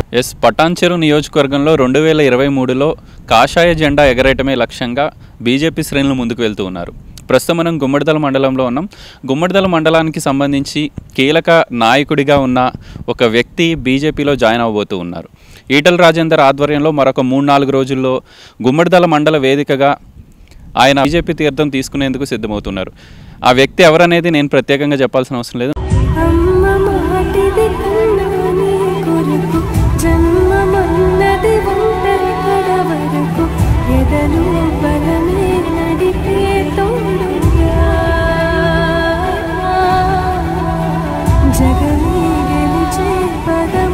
Yes Patancheru నియోజకవర్గంలో రెండు వేల ఇరవై మూడులో కాషాయ జెండా ఎగరేయటమే లక్ష్యంగా బీజేపీ శ్రేణులు ముందుకు వెళ్తూ ఉన్నారు ప్రస్తుతం మనం గుమ్మడిదల మండలంలో ఉన్నాం గుమ్మడిదల మండలానికి సంబంధించి కీలక నాయకుడిగా ఉన్న ఒక వ్యక్తి బీజేపీలో జాయిన్ అవ్వబోతూ ఉన్నారు ఈటల రాజేందర్ ఆధ్వర్యంలో మరొక మూడు నాలుగు రోజుల్లో గుమ్మడిదల మండల వేదికగా ఆయన బీజేపీ తీర్థం తీసుకునేందుకు సిద్ధమవుతున్నారు ఆ వ్యక్తి ఎవరనేది నేను ప్రత్యేకంగా చెప్పాల్సిన అవసరం లేదు అమ్మ మాటిది కన్నానే కొరకు జన్మమన్నది ఒంటరి కడ వరకు ఎదలు బలమే నడిపే తోడుగా జగమే గెలిచే పదము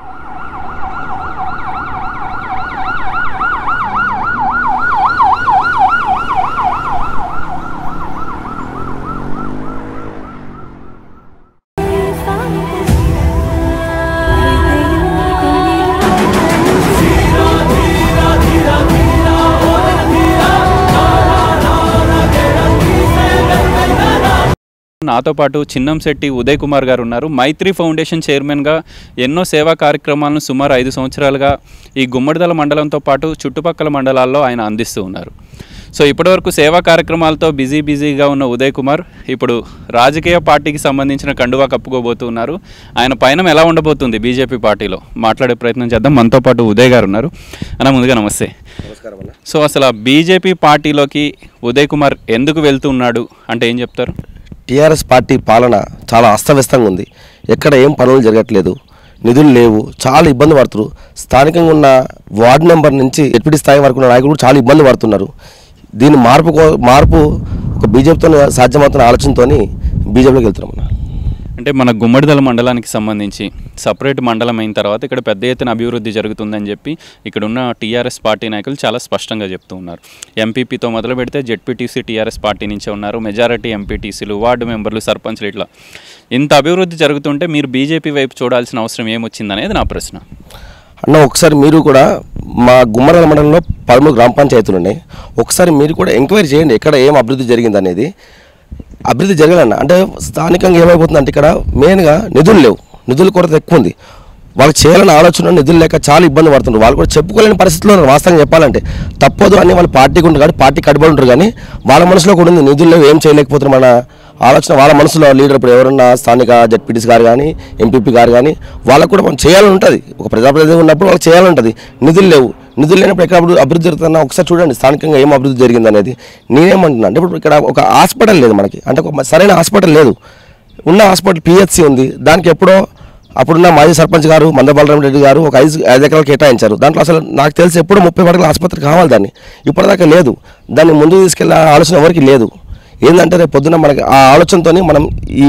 నాతో పాటు చిన్నంశెట్టి ఉదయ్ కుమార్ గారు ఉన్నారు మైత్రి ఫౌండేషన్ చైర్మన్గా ఎన్నో సేవా కార్యక్రమాలను సుమారు ఐదు సంవత్సరాలుగా ఈ గుమ్మడిదల మండలంతో పాటు చుట్టుపక్కల మండలాల్లో ఆయన అందిస్తూ ఉన్నారు సో ఇప్పటివరకు సేవా కార్యక్రమాలతో బిజీ బిజీగా ఉన్న ఉదయ్ కుమార్ ఇప్పుడు రాజకీయ పార్టీకి సంబంధించిన కండువా కప్పుకోబోతూ ఉన్నారు ఆయన పయనం ఎలా ఉండబోతుంది బీజేపీ పార్టీలో మాట్లాడే ప్రయత్నం చేద్దాం మనతో పాటు ఉదయ్ గారు ఉన్నారు అన్న ముందుగా నమస్తే నమస్కారం అన్న సో అసలు బీజేపీ పార్టీలోకి ఉదయ్ కుమార్ ఎందుకు వెళ్తున్నాడు అంటే ఏం చెప్తారు టీఆర్ఎస్ పార్టీ పాలన చాలా అస్తవ్యస్తంగా ఉంది ఎక్కడ ఏం పనులు జరగట్లేదు నిధులు లేవు చాలా ఇబ్బంది పడుతున్నారు స్థానికంగా ఉన్న వార్డు మెంబర్ నుంచి ఎడ్పిడి స్థాయి వరకు ఉన్న నాయకులు చాలా ఇబ్బంది పడుతున్నారు దీని మార్పు కో- మార్పు ఒక బీజేపీతో సాధ్యమవుతున్న ఆలోచనతో బీజేపీలోకి వెళ్తున్నాం అన్న అంటే మన గుమ్మడిదల మండలానికి సంబంధించి సపరేట్ మండలం అయిన తర్వాత ఇక్కడ పెద్ద ఎత్తున అభివృద్ధి జరుగుతుందని చెప్పి ఇక్కడ ఉన్న టీఆర్ఎస్ పార్టీ నాయకులు చాలా స్పష్టంగా చెప్తూ ఉన్నారు ఎంపీపీతో మొదలు పెడితే జెడ్పీటీసీ టీఆర్ఎస్ పార్టీ నుంచే ఉన్నారు మెజారిటీ ఎంపీటీసీలు వార్డు మెంబర్లు సర్పంచ్లు ఇట్లా ఇంత అభివృద్ధి జరుగుతుంటే మీరు బీజేపీ వైపు చూడాల్సిన అవసరం ఏమొచ్చిందనేది నా ప్రశ్న అన్న ఒకసారి మీరు కూడా మా గుమ్మరాల మండలంలో పదమూడు గ్రామ పంచాయతీలు ఉన్నాయి ఒకసారి మీరు కూడా ఎంక్వైరీ చేయండి ఎక్కడ ఏం అభివృద్ధి జరిగింది అనేది అభివృద్ధి జరగాలన్న అంటే స్థానికంగా ఏమైపోతుంది అంటే ఇక్కడ మెయిన్గా నిధులు లేవు నిధుల కొరత ఎక్కువ ఉంది వాళ్ళకి చేయాలని ఆలోచన నిధులు లేక చాలా ఇబ్బంది పడుతున్నారు వాళ్ళు కూడా చెప్పుకోలేని పరిస్థితిలో ఉన్నారు వాస్తవంగా చెప్పాలంటే తప్పదు అని వాళ్ళ పార్టీకి ఉంటుంది కానీ పార్టీ కట్టుబడి ఉంటారు కానీ వాళ్ళ మనసులో కూడా ఉంది నిధులు లేవు ఏం చేయలేకపోతున్నారు మన ఆలోచన వాళ్ళ మనసులో లీడర్ ఇప్పుడు ఎవరన్నా స్థానిక జడ్పీటీసీ గారు కానీ ఎంపీపీ గారు కానీ వాళ్ళకు కూడా మనం చేయాలని ఉంటుంది ఒక ప్రజాప్రతినిధి ఉన్నప్పుడు వాళ్ళకి చేయాలని ఉంటుంది నిధులు లేవు నిధులు లేనప్పుడు ఎక్కడ అభివృద్ధి అభివృద్ధి జరుగుతుందో ఒకసారి చూడండి స్థానికంగా ఏం అభివృద్ధి జరిగింది అనేది నేనేమంటున్నా అంటే ఇప్పుడు ఇక్కడ ఒక హాస్పిటల్ లేదు మనకి అంటే ఒక సరైన హాస్పిటల్ లేదు ఉన్న హాస్పిటల్ పిహెచ్సి ఉంది దానికి ఎప్పుడో అప్పుడున్న మాజీ సర్పంచ్ గారు మందబలరామ రెడ్డి గారు ఒక ఐదు ఐదు ఎకరాలు కేటాయించారు దాంట్లో అసలు నాకు తెలిసి ఎప్పుడు ముప్పై పడకల ఆసుపత్రి కావాలి దాన్ని ఇప్పటిదాకా లేదు దాన్ని ముందుకు తీసుకెళ్ళే ఆలోచన ఎవరికి లేదు ఏంటంటే రేపు పొద్దున్న మనకి ఆ ఆలోచనతోని మనం ఈ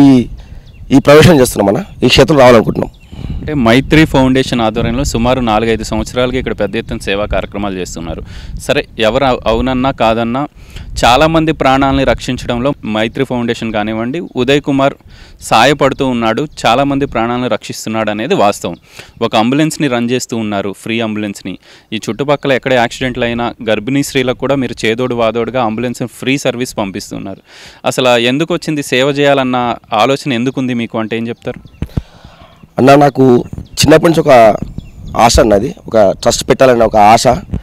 ఈ ప్రవేశం చేస్తున్నాం మన ఈ క్షేత్రం రావాలనుకుంటున్నాం అంటే మైత్రి ఫౌండేషన్ ఆధ్వర్యంలో సుమారు నాలుగైదు సంవత్సరాలకి ఇక్కడ పెద్ద ఎత్తున సేవా కార్యక్రమాలు చేస్తున్నారు సరే ఎవరు అవు- అవునన్నా కాదన్నా చాలామంది ప్రాణాలని రక్షించడంలో మైత్రి ఫౌండేషన్ కానివ్వండి ఉదయ్ కుమార్ సాయపడుతూ ఉన్నాడు చాలామంది ప్రాణాలను రక్షిస్తున్నాడు అనేది వాస్తవం ఒక అంబులెన్స్ని రన్ చేస్తూ ఉన్నారు ఫ్రీ అంబులెన్స్ని ఈ చుట్టుపక్కల ఎక్కడ యాక్సిడెంట్లు అయినా గర్భిణీ స్త్రీలకు కూడా మీరు చేదోడు వాదోడుగా అంబులెన్స్ ఫ్రీ సర్వీస్ పంపిస్తున్నారు అసలు ఎందుకు వచ్చింది సేవ చేయాలన్న ఆలోచన ఎందుకు ఉంది మీకు అంటే ఏం చెప్తారు అన్న నాకు చిన్నప్పటి నుంచి ఒక ఆశ అన్నది ఒక ట్రస్ట్ పెట్టాలన్న ఒక ఆశ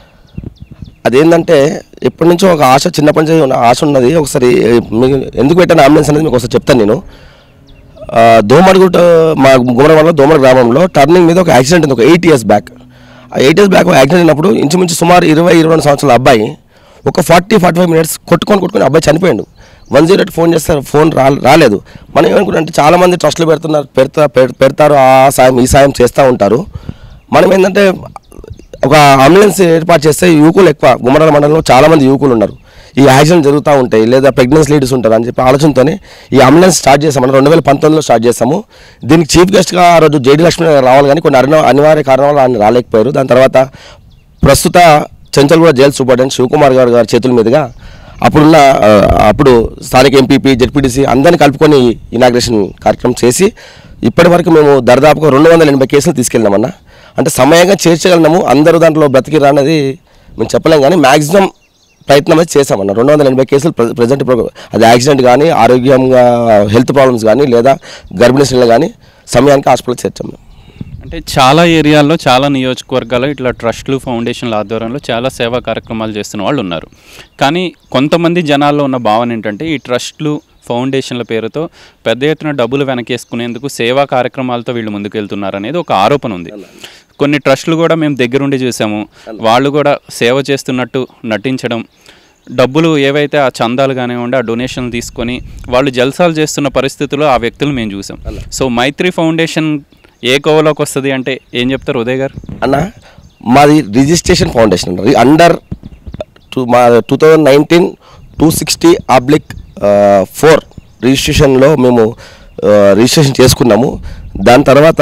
అదేంటంటే ఎప్పటి నుంచో ఒక ఆశ చిన్నప్పటి నుంచి ఉన్న ఆశ ఉన్నది ఒకసారి మీకు ఎందుకు పెట్టాను అంబులెన్స్ అనేది మీకు ఒకసారి చెప్తాను నేను ఆ, దోమడిగుట్ట మా గుమరవరంలో దోమడి గ్రామంలో టర్నింగ్ మీద ఒక యాక్సిడెంట్ ఉంది ఒక ఎయిట్ ఇయర్స్ బ్యాక్ ఆ ఎయిట్ ఇయర్స్ బ్యాక్ యాక్సిడెంట్ అయినప్పుడు ఇంచుమించు సుమారు ఇరవై ఇరవై రెండు సంవత్సరాల అబ్బాయి ఒక ఫార్టీ ఫార్టీ ఫైవ్ మినిట్స్ కొట్టుకొని కొట్టుకొని అబ్బాయి చనిపోయాడు వన్ జీరో ఎయిట్ ఫోన్ చేస్తారు ఫోన్ రా రాలేదు మనం ఏమనుకుంటాం అంటే చాలామంది ట్రస్ట్లు పెడుతున్నారు పెడతా పెడ- పెడతారు ఆ సాయం ఈ సాయం చేస్తూ ఉంటారు మనం ఏంటంటే ఒక అంబులెన్స్ ఏర్పాటు చేస్తే యువకులు ఎక్కువ గుమ్మరాల మండలంలో చాలామంది యువకులు ఉన్నారు ఈ యాక్సిడెంట్ జరుగుతూ ఉంటాయి లేదా ప్రెగ్నెన్సీ లేడీస్ ఉంటారు అని చెప్పి ఆలోచనతోనే ఈ అంబులెన్స్ స్టార్ట్ చేసాము రెండు వేల పంతొమ్మిదిలో స్టార్ట్ చేసాము దీనికి చీఫ్ గెస్ట్గా ఆ రోజు జేడి లక్ష్మీ గారు రావాలి కానీ కొన్ని అనివా- అనివార్య కారణాలు ఆయన రాలేకపోయారు దాని తర్వాత ప్రస్తుత చెంచల్గూడ జైలు సూపరింటెండెంట్ శివకుమార్ గారు గారి చేతుల మీదుగా అప్పుడున్న ఆ, అప్పుడు స్థానిక ఎంపీపీ జెడ్పీటీసీ అందరిని కలుపుకొని ఇనాగ్రేషన్ కార్యక్రమం చేసి ఇప్పటి వరకు మేము దరిదాపుగా రెండు వందల ఎనభై కేసులు తీసుకెళ్ళినామన్న అంటే సమయంగా చేర్చగలిగినాము అందరూ దాంట్లో బ్రతికిరా అనేది మేము చెప్పలేం కానీ మ్యాక్సిమం ప్రయత్నం అయితే చేసామన్న రెండు వందల ఎనభై కేసులు ప్ర- ప్రజెంట్ ఇప్పుడు అది యాక్సిడెంట్ కానీ ఆరోగ్యంగా హెల్త్ ప్రాబ్లమ్స్ కానీ లేదా గర్భిణీ స్త్రీలు కానీ సమయానికి హాస్పిటల్ చేర్చాము మేము అంటే అంటే చాలా ఏరియాల్లో చాలా నియోజకవర్గాల్లో ఇట్లా ట్రస్ట్లు ఫౌండేషన్ల ఆధ్వర్యంలో చాలా సేవా కార్యక్రమాలు చేస్తున్న వాళ్ళు ఉన్నారు కానీ కొంతమంది జనాల్లో ఉన్న భావన ఏంటంటే ఈ ట్రస్ట్లు ఫౌండేషన్ల పేరుతో పెద్ద ఎత్తున డబ్బులు వెనకేసుకునేందుకు సేవా కార్యక్రమాలతో వీళ్ళు ముందుకు వెళ్తున్నారు అనేది ఒక ఆరోపణ ఉంది కొన్ని ట్రస్టులు కూడా మేము దగ్గరుండి చూసాము వాళ్ళు కూడా సేవ చేస్తున్నట్టు నటించడం డబ్బులు ఏవైతే ఆ చందాలు కానివ్వండి ఆ డొనేషన్లు తీసుకొని వాళ్ళు జల్సాలు చేస్తున్న పరిస్థితుల్లో ఆ వ్యక్తులు మేము చూసాం సో మైత్రి ఫౌండేషన్ ఏ కోవలోకి వస్తుంది అంటే ఏం చెప్తారు ఉదయ్ గారు అన్న మాది రిజిస్ట్రేషన్ ఫౌండేషన్ అండి అండర్ టూ మా two thousand nineteen two sixty oblique four రిజిస్ట్రేషన్లో మేము ఆ, రిజిస్ట్రేషన్ చేసుకున్నాము దాని తర్వాత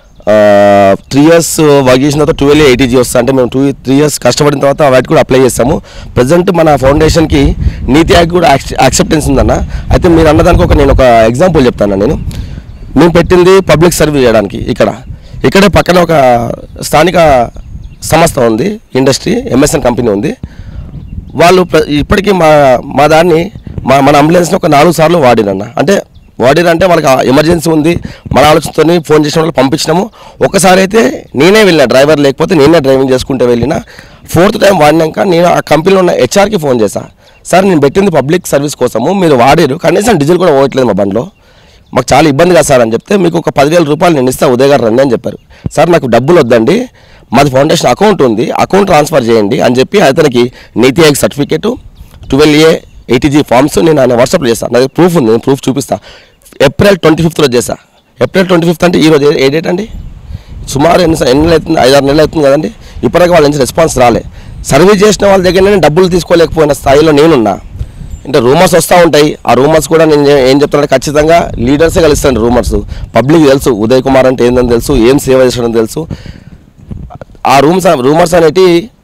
త్రీ ఇయర్స్ వర్క్ చేసిన తర్వాత ట్వెల్వ్ ఎయిటీజీ వస్తా అంటే మేము టూ త్రీ ఇయర్స్ కష్టపడిన తర్వాత వాటికి కూడా అప్లై చేస్తాము ప్రజెంట్ మన ఫౌండేషన్కి నీతి ఆయోగ్ కూడా యాక్సెప్టెన్స్ ఉందన్న అయితే మీరు అన్నదానికి ఒక నేను ఒక ఎగ్జాంపుల్ చెప్తాను నేను మేము పెట్టింది పబ్లిక్ సర్వీస్ చేయడానికి ఇక్కడ ఇక్కడే పక్కన ఒక స్థానిక సంస్థ ఉంది ఇండస్ట్రీ ఎంఎస్ఎన్ కంపెనీ ఉంది వాళ్ళు ప్ర- ఇప్పటికీ మా మా దాన్ని మా మన అంబులెన్స్ని ఒక నాలుగు సార్లు వాడిరన్న అంటే వాడిరంటే వాళ్ళకి ఆ ఎమర్జెన్సీ ఉంది మన ఆలోచనతో ఫోన్ చేసిన వాళ్ళు పంపించినాము ఒకసారి అయితే నేనే వెళ్ళిన డ్రైవర్ లేకపోతే నేనే డ్రైవింగ్ చేసుకుంటూ వెళ్ళిన ఫోర్త్ టైం వాడినాక నేను ఆ కంపెనీలో ఉన్న హెచ్ఆర్కి ఫోన్ చేశా సార్ నేను పెట్టింది పబ్లిక్ సర్వీస్ కోసము మీరు వాడారు కనీసం డీజిల్ కూడా పోవట్లేదు మా బండిలో మాకు చాలా ఇబ్బంది కదా సార్ అని చెప్తే మీకు ఒక పదివేల రూపాయలు నేను ఇస్తా ఉదయ్ గారు రండి అని చెప్పారు సార్ నాకు డబ్బులు వద్దండి మాది ఫౌండేషన్ అకౌంట్ ఉంది అకౌంట్ ట్రాన్స్ఫర్ చేయండి అని చెప్పి అతనికి NITI Aayog certificate twelve A eighty G forms నేను ఆయన వాట్సాప్లో చేస్తాను నాకు ప్రూఫ్ ఉంది నేను ప్రూఫ్ చూపిస్తా ఏప్రిల్ ట్వంటీ ఫిఫ్త్ రోజు చేశా ఏప్రిల్ ట్వంటీ ఫిఫ్త్ అంటే ఈ రోజు ఏ- ఏ డేట్ అండి సుమారు ఎన్ని ఎన్ని నెలలు అవుతుంది ఐదారు నెలలు అవుతుంది కదండి ఇప్పటికీ వాళ్ళ నుంచి రెస్పాన్స్ రాలే సర్వీస్ చేసిన వాళ్ళ దగ్గర నేను డబ్బులు తీసుకోలేకపోయిన స్థాయిలో నేనున్నా అంటే రూమర్స్ వస్తూ ఉంటాయి ఆ రూమర్స్ కూడా నేను ఏ- ఏం చెప్తానంటే ఖచ్చితంగా లీడర్సే కలుస్తాను రూమర్స్ పబ్లిక్ తెలుసు ఉదయ్ కుమార్ అంటే ఏందని తెలుసు ఏం సేవ చేసడం తెలుసు ఆ రూమ్స్ రూమర్స్ అనేటి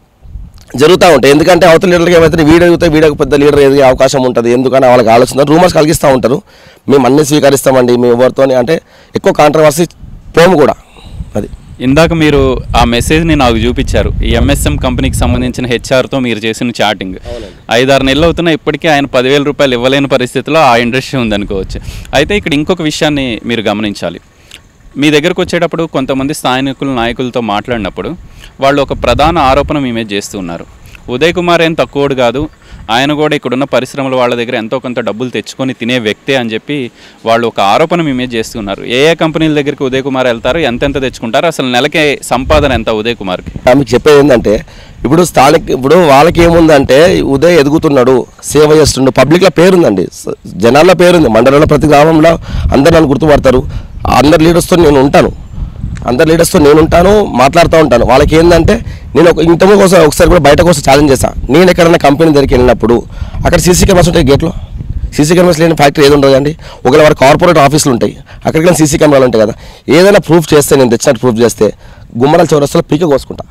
జరుగుతూ ఉంటాయి ఎందుకంటే అవతల లీడర్కి ఏమైతే వీడియో అడిగితే వీడియోకి పెద్ద లీడర్ ఎదిగే అవకాశం ఉంటుంది ఎందుకని వాళ్ళకి ఆలోచన రూమర్స్ కలిగిస్తూ ఉంటారు మేము అన్ని స్వీకరిస్తామండి మేము ఎవరితోని అంటే ఎక్కువ కాంట్రవర్సీ పోము కూడా అది ఇందాక మీరు ఆ మెసేజ్ని నాకు చూపించారు ఈ ఎంఎస్ఎం కంపెనీకి సంబంధించిన హెచ్ఆర్తో మీరు చేసిన చాటింగ్ ఐదారు నెలలు అవుతున్నా ఇప్పటికీ ఆయన పదివేల రూపాయలు ఇవ్వలేని పరిస్థితిలో ఆ ఇండస్ట్రీ ఉందనుకోవచ్చు అయితే ఇక్కడ ఇంకొక విషయాన్ని మీరు గమనించాలి మీ దగ్గరకు వచ్చేటప్పుడు కొంతమంది స్థానికులు నాయకులతో మాట్లాడినప్పుడు వాళ్ళు ఒక ప్రధాన ఆరోపణ మీ మీద చేస్తూ ఉన్నారు ఉదయ్ కుమార్ ఏం తక్కువడు కాదు ఆయన కూడా ఇక్కడున్న పరిశ్రమల వాళ్ళ దగ్గర ఎంతో కొంత డబ్బులు తెచ్చుకొని తినే వ్యక్తే అని చెప్పి వాళ్ళు ఒక ఆరోపణ మీ మీద చేస్తున్నారు ఏ ఏ కంపెనీల దగ్గరికి ఉదయ్ కుమార్ వెళ్తారు ఎంతెంత తెచ్చుకుంటారు అసలు నెలకి సంపాదన ఎంత ఉదయ్ కుమార్కి మీకు చెప్పేది ఏంటంటే ఇప్పుడు స్థానిక ఇప్పుడు వాళ్ళకి ఏముందంటే ఉదయ్ ఎదుగుతున్నాడు సేవ చేస్తుండు పబ్లిక్లో పేరుందండి స- జనాల్లో పేరుంది మండలంలో ప్రతి గ్రామంలో అందరు నన్ను గుర్తుపడతారు అందరు లీడర్స్తో నేను ఉంటాను అందరు లీడర్స్తో నేను ఉంటాను మాట్లాడుతూ ఉంటాను వాళ్ళకి ఏంటంటే నేను ఒక ఇంతకు కోసం ఒకసారి కూడా బయట కోసం ఛాలెంజ్ చేశాను నేను ఎక్కడైనా కంపెనీ దగ్గరికి వెళ్ళినప్పుడు అక్కడ సీసీ కెమెరాస్ ఉంటాయి గేట్లో సీసీ కెమెరాస్ లేని ఫ్యాక్టరీ ఏది ఉండదు అండి ఒకవేళ వారి కార్పొరేట్ ఆఫీసులు ఉంటాయి అక్కడికి సీసీ కెమెరాలు ఉంటాయి కదా ఏదైనా ప్రూఫ్ చేస్తే నేను తెచ్చినట్టు ప్రూఫ్ చేస్తే గుమ్మరాల చౌరస్తాలో పీక కోసుకుంటా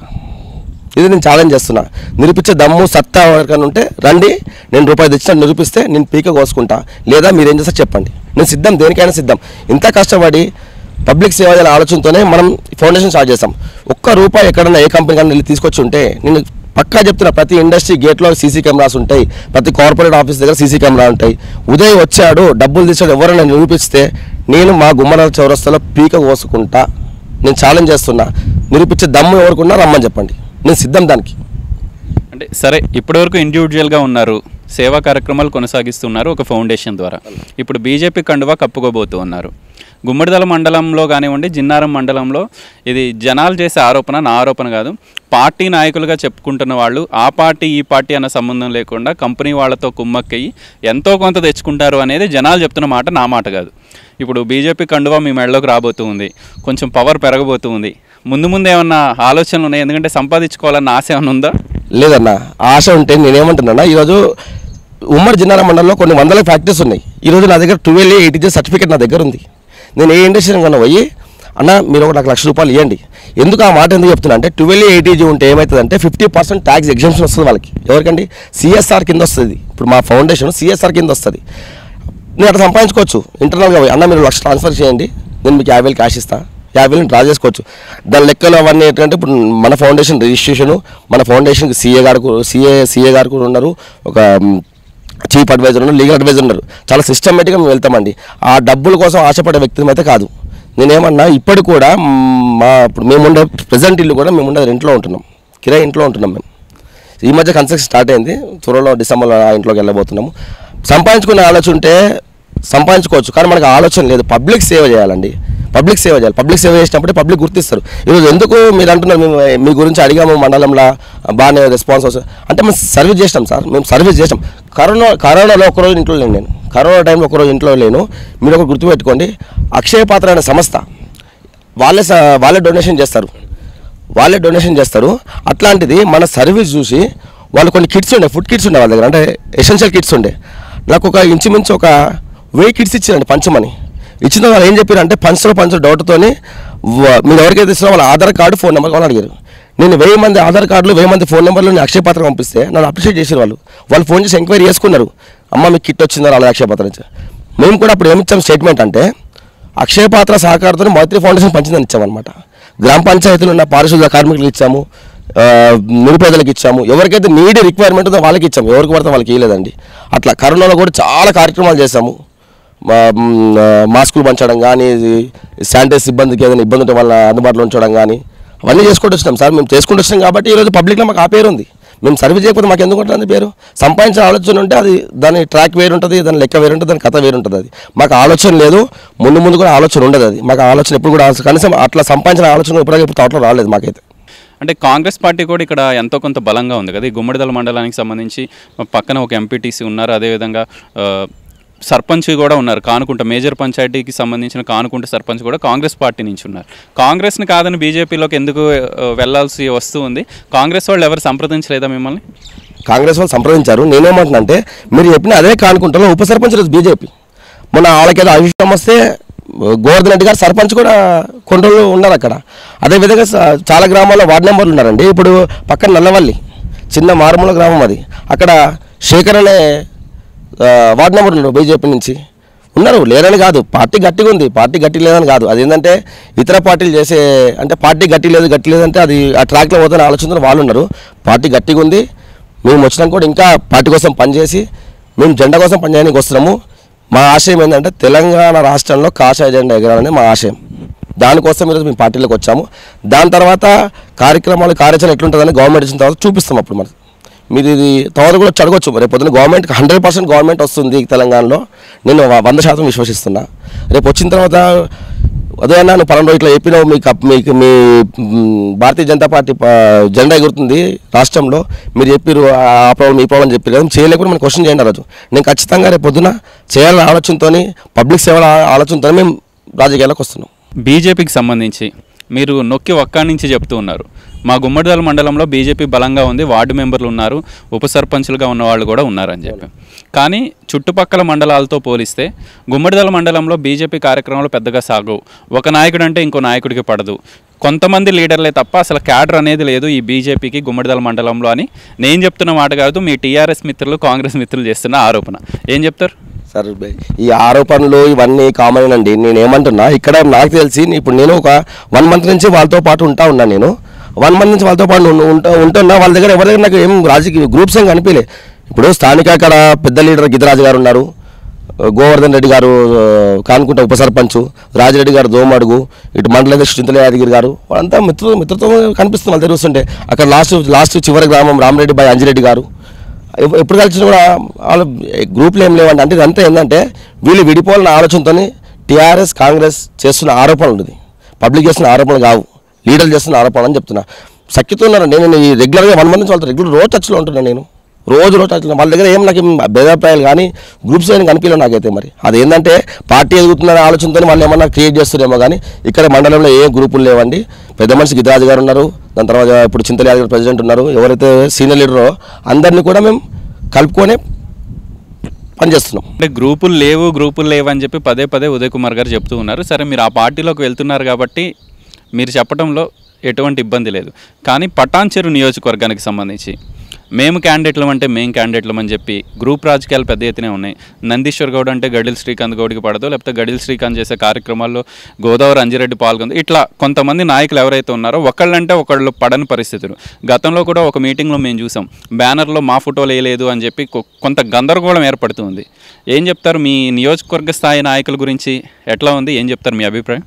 ఇది నేను ఛాలెంజ్ చేస్తున్నా నిరూపించే దమ్ము సత్తా ఎవరికైనా ఉంటే రండి నేను రూపాయి తెచ్చినా నిరూపిస్తే నేను పీక కోసుకుంటా లేదా మీరు ఏం చేస్తారు చెప్పండి నేను సిద్ధం దేనికైనా సిద్ధం ఇంత కష్టపడి పబ్లిక్ సేవ చేయాలనే ఆలోచనతోనే మనం ఫౌండేషన్ స్టార్ట్ చేస్తాం ఒక్క రూపాయి ఎక్కడన్నా ఏ కంపెనీ కానీ వెళ్ళి తీసుకొచ్చి ఉంటే నేను పక్కా చెప్తున్నా ప్రతి ఇండస్ట్రీ గేట్లో సీసీ కెమెరాస్ ఉంటాయి ప్రతి కార్పొరేట్ ఆఫీస్ దగ్గర సీసీ కెమెరా ఉంటాయి ఉదయం వచ్చాడు డబ్బులు తీసాడు ఎవరైనా నిరూపిస్తే నేను మా గుమ్మరాల చౌరస్తాలో పీక కోసుకుంటా నేను ఛాలెంజ్ చేస్తున్నా నిరూపించే దమ్ము ఎవరికున్నా రమ్మని చెప్పండి నేను సిద్ధం దానికి అంటే సరే ఇప్పటివరకు ఇండివిజువల్గా ఉన్నారు సేవా కార్యక్రమాలు కొనసాగిస్తున్నారు ఒక ఫౌండేషన్ ద్వారా ఇప్పుడు బీజేపీ కండువా కప్పుకోబోతూ ఉన్నారు గుమ్మడిదల మండలంలో కానివ్వండి జిన్నారం మండలంలో ఇది జనాలు చేసే ఆరోపణ నా ఆరోపణ కాదు పార్టీ నాయకులుగా చెప్పుకుంటున్న వాళ్ళు ఆ పార్టీ ఈ పార్టీ అన్న సంబంధం లేకుండా కంపెనీ వాళ్ళతో కుమ్మక్కయ్యి ఎంతో కొంత తెచ్చుకుంటారు అనేది జనాలు చెప్తున్న మాట నా మాట కాదు ఇప్పుడు బీజేపీ కండువా మీ మెడలోకి రాబోతూ ఉంది కొంచెం పవర్ పెరగబోతూ ఉంది ముందు ముందు ఏమన్నా ఆలోచనలు ఉన్నాయి ఎందుకంటే సంపాదించుకోవాలన్న ఆశ ఏమైనా ఉందా లేదన్న ఆశ ఉంటే నేనేమంటున్నా ఈరోజు ఉమ్మడి జిన్నార మండలంలో కొన్ని వందల ఫ్యాక్టరీస్ ఉన్నాయి ఈరోజు నా దగ్గర ట్వెల్వ్ ఎయిటీజీ సర్టిఫికేట్ నా దగ్గర ఉంది నేను ఏ ఇండస్ట్రీ కన్నా పోయి అన్న మీరు ఒక నాకు లక్ష రూపాయలు ఇవ్వండి ఎందుకు ఆ మాట ఎందుకు చెప్తున్నా అంటే ట్వెల్వ్ ఎయిటీజీ ఉంటే ఏమవుతుందంటే ఫిఫ్టీ పర్సెంట్ ట్యాక్స్ ఎగ్జామ్షన్ వస్తుంది వాళ్ళకి ఎవరికండి సిఎస్ఆర్ కింద వస్తుంది ఇప్పుడు మా ఫౌండేషన్ సిఎస్ఆర్ కింద వస్తుంది నేను అట్లా సంపాదించుకోవచ్చు ఇంటర్నల్గా పోయి అన్న మీరు లక్ష ట్రాన్స్ఫర్ చేయండి నేను మీకు యాభై వేలు క్యాష్ ఇస్తా యాభై వేలు డ్రా చేసుకోవచ్చు దాని లెక్కలు అవన్నీ ఏంటంటే ఇప్పుడు మన ఫౌండేషన్ రిజిస్ట్రేషన్ మన ఫౌండేషన్కి సీఏ గారు కూ- సీఏ సీఏ గారు కూడా ఉన్నారు ఒక మ్, చీఫ్ అడ్వైజర్ ఉన్నారు లీగల్ అడ్వైజర్ ఉన్నారు చాలా సిస్టమేటిక్గా మేము వెళ్తామండి ఆ డబ్బుల కోసం ఆశపడే వ్యక్తి అయితే కాదు నేనేమన్నా ఇప్పటి కూడా మ్, మా ఇప్పుడు మేము ఉండే ప్రజెంట్ ఇల్లు కూడా మేము ఉండే ఇంట్లో ఉంటున్నాం కిరాయి ఇంట్లో ఉంటున్నాం మేము ఈ మధ్య కన్స్ట్రక్షన్ స్టార్ట్ అయింది త్వరలో డిసెంబర్లో ఆ ఇంట్లోకి వెళ్ళబోతున్నాము సంపాదించుకునే ఆలోచన ఉంటే సంపాదించుకోవచ్చు కానీ మనకు ఆలోచన లేదు పబ్లిక్ సేవ చేయాలండి పబ్లిక్ సేవ చేయాలి పబ్లిక్ సేవ చేసినప్పుడే పబ్లిక్ గుర్తిస్తారు ఈరోజు ఎందుకు మీరు అంటున్నారు మేము మీ గురించి అడిగాము మండలంలో బాగానే రెస్పాన్స్ వస్తుంది అంటే మేము సర్వీస్ చేసినాం సార్ మేము సర్వీస్ చేసినాం కరోనా కరోనాలో ఒకరోజు ఇంట్లో లేను నేను కరోనా టైంలో ఒకరోజు ఇంట్లో లేను మీరు ఒక గుర్తుపెట్టుకోండి అక్షయ పాత్ర అనే సంస్థ వాళ్ళే స- వాళ్ళే డొనేషన్ చేస్తారు వాళ్ళే డొనేషన్ చేస్తారు అట్లాంటిది మన సర్వీస్ చూసి వాళ్ళు కొన్ని కిట్స్ ఉండే ఫుడ్ కిట్స్ ఉండే వాళ్ళ దగ్గర అంటే ఎసెన్షియల్ కిట్స్ ఉండే నాకు ఒక ఇంచుమించు ఒక వెయ్యి కిట్స్ ఇచ్చారండి పంచమని ఇచ్చిన వాళ్ళు ఏం చెప్పారు అంటే పంచలో పంచ డౌట్తోని వ- మీరు ఎవరికైతే ఇచ్చినా వాళ్ళ ఆధార్ కార్డు ఫోన్ నెంబర్ కావాలని అడిగారు నేను వెయ్యి మంది ఆధార్ కార్డులు వెయ్యి మంది ఫోన్ నెంబర్లు నేను అక్షయ పాత్ర పంపిస్తే నన్ను అప్రిషియేట్ చేసిన వాళ్ళు వాళ్ళు ఫోన్ చేసి ఎంక్వైరీ చేసుకున్నారు అమ్మ మీకు కిట్ వచ్చిందా అలా అక్షయ పాత్ర నుంచి మేము కూడా అప్పుడు ఏమిచ్చాం స్టేట్మెంట్ అంటే అక్షయ పాత్ర సహకారంతో మైత్రి ఫౌండేషన్ పంచిందని ఇచ్చామన్నమాట గ్రామ పంచాయతీలు ఉన్న పారిశుద్ధ కార్మికులకు ఇచ్చాము ఆ, నిరుపేదలకు ఇచ్చాము ఎవరికైతే నీడ్ రిక్వైర్మెంట్ ఉందో వాళ్ళకి ఇచ్చాము ఎవరికి పడితే వాళ్ళకి ఇవ్వలేదండి అట్లా కరోనాలో కూడా చాలా కార్యక్రమాలు చేశాము మా మ్, ఆ, మాస్కులు పంచడం కానీ శానిటైజ్ సిబ్బందికి ఏదైనా ఇబ్బంది ఉంటే వాళ్ళ అందుబాటులో ఉంచడం కానీ అవన్నీ చేసుకుంటూ వచ్చినాం సార్ మేము చేసుకుంటూ వచ్చినాం కాబట్టి ఈరోజు పబ్లిక్లో మాకు ఆ పేరు ఉంది మేము సర్వీస్ చేయకపోతే మాకు ఎందుకు ఉంటుంది పేరు సంపాదించిన ఆలోచన ఉంటే అది దాని ట్రాక్ వేరు ఉంటుంది దాని లెక్క వేరు ఉంటుంది దాని కథ వేరు ఉంటుంది అది మాకు ఆలోచన లేదు ముందు ముందు కూడా ఆలోచన ఉండదు అది మాకు ఆలోచన ఎప్పుడు కూడా ఆలోచన- కనీసం అట్లా సంపాదించిన ఆలోచన ఎప్పుడైనా ఇప్పుడు థాట్లో రాలేదు మాకైతే అంటే కాంగ్రెస్ పార్టీ కూడా ఇక్కడ ఎంతో కొంత బలంగా ఉంది కదా ఈ గుమ్మడిదల మండలానికి సంబంధించి పక్కన ఒక ఎంపీటీసీ ఉన్నారు అదేవిధంగా ఆ, సర్పంచ్ కూడా ఉన్నారు కానుకుంట మేజర్ పంచాయతీకి సంబంధించిన కానుకుంట సర్పంచ్ కూడా కాంగ్రెస్ పార్టీ నుంచి ఉన్నారు కాంగ్రెస్ని కాదని బీజేపీలోకి ఎందుకు ఆ, వెళ్ళాల్సి వస్తూ ఉంది కాంగ్రెస్ వాళ్ళు ఎవరు సంప్రదించలేదా మిమ్మల్ని కాంగ్రెస్ వాళ్ళు సంప్రదించారు నేనేమంటున్నా అంటే మీరు చెప్పిన అదే కానుకుంటాలో ఉప సర్పంచ్ రోజు బీజేపీ మొన్న వాళ్ళకి ఏదో అభిషేకం వస్తే గోవర్ధన్ రెడ్డి గారు సర్పంచ్ కూడా కొన్ని రోజులు ఉన్నారు అక్కడ అదేవిధంగా స- చాలా గ్రామాల్లో వార్డు మెంబర్లు ఉన్నారండి ఇప్పుడు పక్కన నల్లవల్లి చిన్న మారుమూల గ్రామం అది అక్కడ శేఖర్ అనే ఆ, వార్డు మెంబర్ ఉన్నారు బీజేపీ నుంచి ఉన్నారు లేరని కాదు పార్టీ గట్టిగా ఉంది పార్టీ గట్టి లేదని కాదు అది ఏంటంటే ఇతర పార్టీలు చేసే అంటే పార్టీ గట్టి లేదు గట్టి లేదంటే అది ఆ ట్రాక్లో పోతున్న ఆలోచన వాళ్ళు ఉన్నారు పార్టీ గట్టిగా ఉంది మేము వచ్చినాక కూడా ఇంకా పార్టీ కోసం పనిచేసి మేము జెండా కోసం పనిచేయడానికి వస్తున్నాము మా ఆశయం ఏంటంటే తెలంగాణ రాష్ట్రంలో కాషాయ జెండా ఎగరాలనే మా ఆశయం దానికోసం ఈరోజు మేము పార్టీలోకి వచ్చాము దాని తర్వాత కార్యక్రమాలు కార్యాచరణ ఎట్లుంటుందని గవర్నమెంట్ ఇచ్చిన తర్వాత చూపిస్తాం అప్పుడు మరి మీరు ఇది తర్వాత కూడా వచ్చి అడగొచ్చు రేపు పొద్దున గవర్నమెంట్ హండ్రెడ్ పర్సెంట్ గవర్నమెంట్ వస్తుంది తెలంగాణలో నేను వ- వంద శాతం విశ్వసిస్తున్నా రేపు వచ్చిన తర్వాత అదే అన్న నువ్వు పన్నెండు ఇట్లా చెప్పినావు మీకు అప్- మీకు మీ మ్, భారతీయ జనతా పార్టీ ప- జెండా ఎగురుతుంది రాష్ట్రంలో మీరు చెప్పారు ఆ ప్రాబ్లం ఈ ప్రాబ్లం చెప్పారు కదా చేయలేకుండా మనం క్వశ్చన్ చేయండి ఆ రోజు నేను ఖచ్చితంగా రేపు పొద్దున చేయాలనే ఆలోచనతో పబ్లిక్ సేవల ఆలోచనతో మేము రాజకీయాలకు వస్తున్నాం బీజేపీకి సంబంధించి మీరు నొక్కి ఒక్కడి నుంచి చెప్తూ ఉన్నారు మా గుమ్మడిదల మండలంలో బీజేపీ బలంగా ఉంది వార్డు మెంబర్లు ఉన్నారు ఉప సర్పంచులుగా ఉన్న వాళ్ళు కూడా ఉన్నారని చెప్పి కానీ చుట్టుపక్కల మండలాలతో పోలిస్తే గుమ్మడిదల మండలంలో బీజేపీ కార్యక్రమాలు పెద్దగా సాగవు ఒక నాయకుడు అంటే ఇంకో నాయకుడికి పడదు కొంతమంది లీడర్లే తప్ప అసలు క్యాడర్ అనేది లేదు ఈ బీజేపీకి గుమ్మడిదల మండలంలో అని నేను చెప్తున్న మాట కాదు మీ టీఆర్ఎస్ మిత్రులు కాంగ్రెస్ మిత్రులు చేస్తున్న ఆరోపణ ఏం చెప్తారు సార్ ఈ ఆరోపణలు ఇవన్నీ కామన్ అండి నేను ఏమంటున్నా ఇక్కడ నాకు తెలిసి ఇప్పుడు నేను ఒక వన్ మంత్ నుంచి వాళ్ళతో పాటు ఉంటా ఉన్నా నేను వన్ మంత్ నుంచి వాళ్ళతో పాటు ఉన్- ఉంటా ఉంటున్నా వాళ్ళ దగ్గర ఎవరి దగ్గర నాకు ఏం రాజకీయ గ్రూప్స్ ఏం కనిపించలే ఇప్పుడు స్థానిక అక్కడ పెద్ద లీడర్ గిరిరాజు గారు ఉన్నారు గోవర్ధన్ రెడ్డి గారు ఆ, కానుకుంట ఉప సర్పంచ్ రాజిరెడ్డి గారు దోమడుగు ఇటు మండల అధ్యక్షుడు చింతల యాదగిరి గారు వాళ్ళంతా మిత్రులు మిత్రత్వం కనిపిస్తుంది వాళ్ళు తెలుస్తుంటే అక్కడ లాస్ట్ లాస్ట్ చివరి గ్రామం రామరెడ్డి బాయ్ అంజిరెడ్డి గారు ఎప్పు- ఎప్పుడు కలిసినా కూడా వాళ్ళ గ్రూప్లు ఏం లేవండి అంటే ఇదంతా ఏంటంటే వీళ్ళు విడిపోవాలన్న ఆలోచనతో టీఆర్ఎస్ కాంగ్రెస్ చేస్తున్న ఆరోపణలు ఇది పబ్లిక్ చేస్తున్న ఆరోపణలు కావు లీడర్లు చేస్తున్న ఆరోపణలు అని చెప్తున్నా సఖ్యత ఉన్నారండి నేను ఈ రెగ్యులర్గా వన్ మంత్ నుంచి వాళ్ళతో రెగ్యులర్ రోజు టచ్లో ఉంటున్నాను నేను రోజు రోజు టచ్లో వాళ్ళ దగ్గర ఏం నాకు ఏం భేదాభిప్రాయాలు కానీ గ్రూప్స్ ఏం కనిపించలేవు నాకైతే మరి అది ఏంటంటే పార్టీ ఎదుగుతుందనే ఆలోచనతో వాళ్ళు ఏమన్నా క్రియేట్ చేస్తున్నారేమో కానీ ఇక్కడ మండలంలో ఏ గ్రూపులు లేవండి పెద్ద మనిషి గిరిరాజు గారు ఉన్నారు దాని తర్వాత ఇప్పుడు చింతల యాదవ్ గారు ప్రెసిడెంట్ ఉన్నారు ఎవరైతే సీనియర్ లీడరో అందరినీ కూడా మేము కలుపుకొని పనిచేస్తున్నాం అంటే గ్రూపులు లేవు గ్రూపులు లేవు అని చెప్పి పదే పదే ఉదయ్ కుమార్ గారు చెప్తూ ఉన్నారు సరే మీరు ఆ పార్టీలోకి వెళ్తున్నారు కాబట్టి మీరు చెప్పడంలో ఎటువంటి ఇబ్బంది లేదు కానీ పటాన్చెరు నియోజకవర్గానికి సంబంధించి మేము క్యాండిడేట్లం అంటే మేము క్యాండిడేట్లం అని చెప్పి గ్రూప్ రాజకీయాలు పెద్ద ఎత్తునే ఉన్నాయి నందీశ్వర్ గౌడ్ అంటే గడిల్ శ్రీకాంత్ గౌడ్కి పడదు లేకపోతే గడిల్ శ్రీకాంత్ చేసే కార్యక్రమాల్లో గోదావరి అంజిరెడ్డి పాల్గొంది ఇట్లా కొంతమంది నాయకులు ఎవరైతే ఉన్నారో ఒకళ్ళంటే ఒకళ్ళు పడని పరిస్థితులు గతంలో కూడా ఒక మీటింగ్లో మేము చూసాం బ్యానర్లో మా ఫోటోలు వేయలేదు అని చెప్పి కొ- కొంత గందరగోళం ఏర్పడుతుంది ఏం చెప్తారు మీ నియోజకవర్గ స్థాయి నాయకుల గురించి ఎట్లా ఉంది ఏం చెప్తారు మీ అభిప్రాయం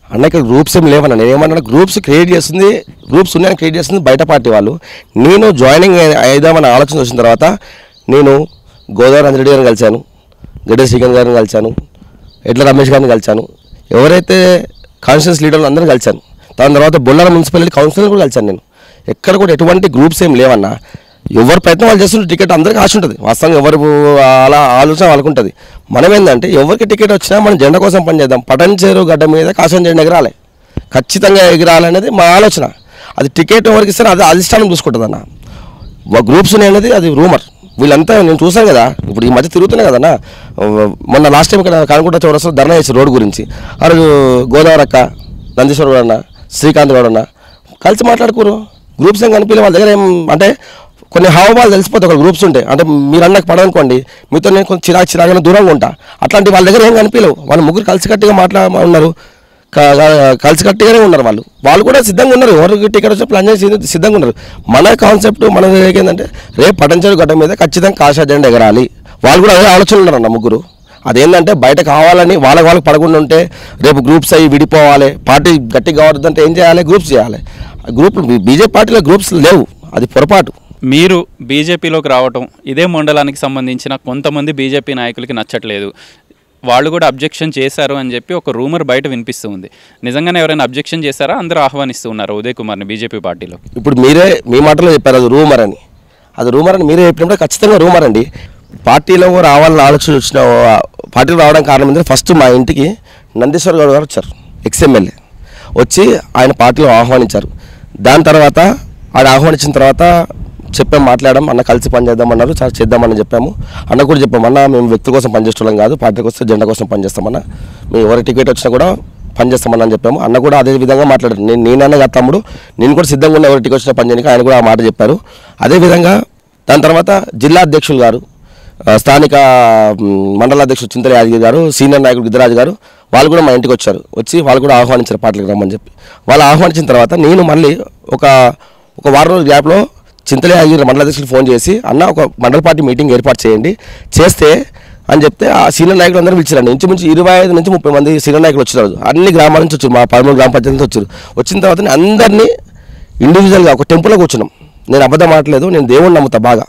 అన్న ఇక్కడ గ్రూప్స్ ఏం లేవన్న నేను ఏమన్నా గ్రూప్స్ క్రియేట్ చేస్తుంది గ్రూప్స్ ఉన్నాయని క్రియేట్ చేస్తుంది బయట పార్టీ వాళ్ళు నేను జాయినింగ్ అయిదామని ఆలోచన వచ్చిన తర్వాత నేను గోదావరి అంజరెడ్డి గారిని కలిశాను గడ్డ శ్రీకాంత్ గారిని కలిశాను ఎడ్ల రమేష్ గారిని కలిశాను ఎవరైతే కాన్షియస్ లీడర్లు అందరిని కలిశాను దాని తర్వాత బొల్లారం మున్సిపాలిటీ కౌన్సిలర్ కూడా కలిశాను నేను ఎక్కడ కూడా ఎటువంటి గ్రూప్స్ ఏం లేవన్నా ఎవరి ప్రయత్నం వాళ్ళు చేస్తుంటే టికెట్ అందరికీ ఆశ ఉంటుంది వాస్తవంగా ఎవరు అలా ఆలోచన వాళ్ళకు ఉంటుంది మనం ఏంటంటే ఎవరికి టికెట్ వచ్చినా మనం జెండా కోసం పనిచేద్దాం పటన్ చేరు గడ్డ మీద కాసం జెండా ఎగరాలి ఖచ్చితంగా ఎగరాలనేది మా ఆలోచన అది టికెట్ ఎవరికి ఇస్తారో అది అధిష్టానం చూసుకుంటుంది అన్న గ్రూప్స్ అనేది అది రూమర్ వీళ్ళంతా నేను చూసాను కదా ఇప్పుడు ఈ మధ్య తిరుగుతున్నాయి కదన్నా మొన్న లాస్ట్ టైం ఇక్కడ కానుకుంట చౌరస్లో ధర్నా చేసి రోడ్ గురించి ఆ రోజు గోదావరి అక్క నందీశ్వర గౌడ్ అన్న శ్రీకాంత్ గౌడ్ అన్న కలిసి మాట్లాడుకోరు గ్రూప్స్ ఏం కనిపించలే వాళ్ళ దగ్గర ఏం అంటే కొన్ని హావభావాలు తెలిసిపోతాయి ఒక గ్రూప్స్ ఉంటాయి అంటే మీరు అన్నకు పడనుకోండి మీతో నేను కొంచెం చిరాకు చిరాకున దూరంగా ఉంటా అట్లాంటి వాళ్ళ దగ్గర ఏం కనిపించలేవు వాళ్ళు ముగ్గురు కలిసికట్టుగా మాట్లా ఉన్నారు క- క- కలిసికట్టుగానే ఉన్నారు వాళ్ళు వాళ్ళు కూడా సిద్ధంగా ఉన్నారు ఎవరికి టికెట్ వచ్చే ప్లాన్ చేసి సిద్ధంగా ఉన్నారు మన కాన్సెప్ట్ మన ఏంటంటే రేపు పటంచెరు గడ్డ మీద ఖచ్చితంగా కాషా జెండా ఎగరాలి వాళ్ళు కూడా అదే ఆలోచన ఉన్నారు అన్న ముగ్గురు అదేంటంటే బయట కావాలని వాళ్ళకి వాళ్ళకి పడకుండా ఉంటే రేపు గ్రూప్స్ అయ్యి విడిపోవాలి పార్టీ గట్టిగా కావద్దంటే ఏం చేయాలి గ్రూప్స్ చేయాలి గ్రూప్ బీజేపీ పార్టీలో గ్రూప్స్ లేవు అది పొరపాటు మీరు బీజేపీలోకి రావటం ఇదే మండలానికి సంబంధించిన కొంతమంది బీజేపీ నాయకులకి నచ్చట్లేదు వాళ్ళు కూడా అబ్జెక్షన్ చేశారు అని చెప్పి ఒక రూమర్ బయట వినిపిస్తూ ఉంది నిజంగానే ఎవరైనా అబ్జెక్షన్ చేశారా అందరూ ఆహ్వానిస్తూ ఉన్నారు ఉదయ్ కుమార్ని బీజేపీ పార్టీలో ఇప్పుడు మీరే మీ మాటలో చెప్పారు అది రూమర్ అని అది రూమర్ అని మీరే చెప్పినప్పుడు ఖచ్చితంగా రూమర్ అండి పార్టీలో రావాలని ఆలోచన వచ్చిన పార్టీలో రావడం కారణం ఏంటంటే ఫస్ట్ మా ఇంటికి నందీశ్వర్ గౌడ్ గారు వచ్చారు ఎక్స్ఎమ్మెల్యే వచ్చి ఆయన పార్టీలో ఆహ్వానించారు దాని తర్వాత ఆయన ఆహ్వానించిన తర్వాత చెప్పాం మాట్లాడడం అన్న కలిసి పనిచేద్దాం అన్నారు చాలా చేద్దామని చెప్పాము అన్న కూడా చెప్పాము అన్న మేము వ్యక్తి కోసం పనిచేసేవాళ్ళం కాదు పార్టీ కోసం జెండా కోసం పనిచేస్తామన్న మేము ఎవరి టికెట్ వచ్చినా కూడా పనిచేస్తామని అని చెప్పాము అన్న కూడా అదే విధంగా మాట్లాడారు నేను నేనన్నా కాదు తమ్ముడు నేను కూడా సిద్ధంగా ఉన్న ఎవరి టికెట్ వచ్చినా పని చేయడానికి ఆయన కూడా ఆ మాట చెప్పారు అదేవిధంగా దాని తర్వాత జిల్లా అధ్యక్షులు గారు ఆ, స్థానిక మ్, మండల అధ్యక్షుడు చింతల యాదగిరి గారు సీనియర్ నాయకుడు గిద్దరాజు గారు వాళ్ళు కూడా మా ఇంటికి వచ్చారు వచ్చి వాళ్ళు కూడా ఆహ్వానించారు పార్టీలకు రమ్మని చెప్పి వాళ్ళు ఆహ్వానించిన తర్వాత నేను మళ్ళీ ఒక ఒక వారం రోజుల గ్యాప్లో చింతల యాదగిరి మండల అధ్యక్షులు ఫోన్ చేసి అన్న ఒక మండల పార్టీ మీటింగ్ ఏర్పాటు చేయండి చేస్తే అని చెప్తే ఆ సీనియర్ నాయకులు అందరూ పిలిచారండి ఇంచుమించు ఇరవై ఐదు నుంచి ముప్పై మంది సీనియర్ నాయకులు వచ్చారు అన్ని గ్రామాల నుంచి వచ్చారు మా పదమూడు గ్రామ పంచాయతీ నుంచి వచ్చారు వచ్చిన తర్వాత నేను అందరినీ ఇండివిజువల్గా ఒక టెంపుల్లో కూర్చున్నాం నేను అబద్ధం ఆడలేదు నేను దేవుణ్ణి నమ్ముతా బాగా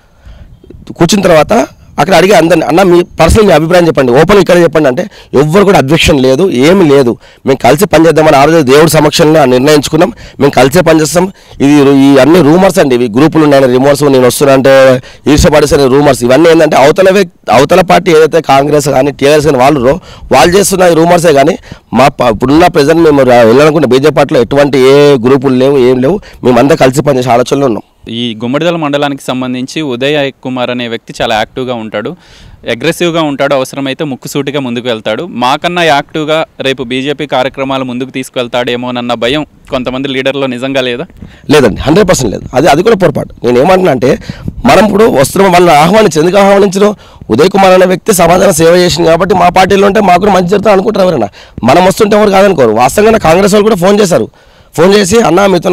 కూర్చున్న తర్వాత అక్కడ అడిగి అందరిని అన్న మీ పర్సనల్ మీ అభిప్రాయం చెప్పండి ఓపెన్ ఇక్కడ చెప్పండి అంటే ఎవ్వరు కూడా అబ్జెక్షన్ లేదు ఏమి లేదు మేము కలిసి పనిచేద్దామని ఆ రోజు దేవుడి సమక్షంలో నిర్ణయించుకున్నాం మేము కలిసే పనిచేస్తాం ఇది రు- ఈ అన్ని రూమర్స్ అండి ఇవి గ్రూపులు ఉన్నాయి రిమోర్స్ నేను వస్తున్నా అంటే ఈర్షపడేసే రూమర్స్ ఇవన్నీ ఏంటంటే అవతల వ్యక్తి అవతల పార్టీ ఏదైతే కాంగ్రెస్ కానీ టీఆర్ఎస్ కానీ వాళ్ళు రో- వాళ్ళు చేస్తున్న ఈ రూమర్సే కానీ మా ప- ఇప్పుడున్న ప్రజెంట్ మేము రా- వెళ్ళాలనుకున్న బీజేపీ పార్టీలో ఎటువంటి ఏ గ్రూపులు లేవు ఏం లేవు మేమంతా కలిసి పనిచేసే ఆలోచనలో ఉన్నాం ఈ గుమ్మడిదల మండలానికి సంబంధించి ఉదయ్ కుమార్ అనే వ్యక్తి చాలా యాక్టివ్గా ఉంటాడు అగ్రెసివ్గా ఉంటాడు అవసరమైతే ముక్కుసూటిగా ముందుకు వెళ్తాడు మాకన్నా యాక్టివ్గా రేపు బీజేపీ కార్యక్రమాలు ముందుకు తీసుకువెళ్తాడేమోనన్న భయం కొంతమంది లీడర్లో నిజంగా లేదా లేదండి హండ్రెడ్ పర్సెంట్ లేదు అది అది కూడా పొరపాటు నేను ఏమంటున్నా అంటే మనం ఇప్పుడు వస్తున్నాం వాళ్ళని ఆహ్వానించారు ఎందుకు ఆహ్వానించరు ఉదయ్ కుమార్ అనే వ్యక్తి సమాధానం సేవ చేసింది కాబట్టి మా పార్టీలో ఉంటే మాకు కూడా మంచి జరుగుతుంది అనుకుంటారు ఎవరైనా మనం వస్తుంటే ఎవరు కాదనుకోరు వాస్తవంగా కాంగ్రెస్ వాళ్ళు కూడా ఫోన్ చేశారు ఫోన్ చేసి అన్న మీతో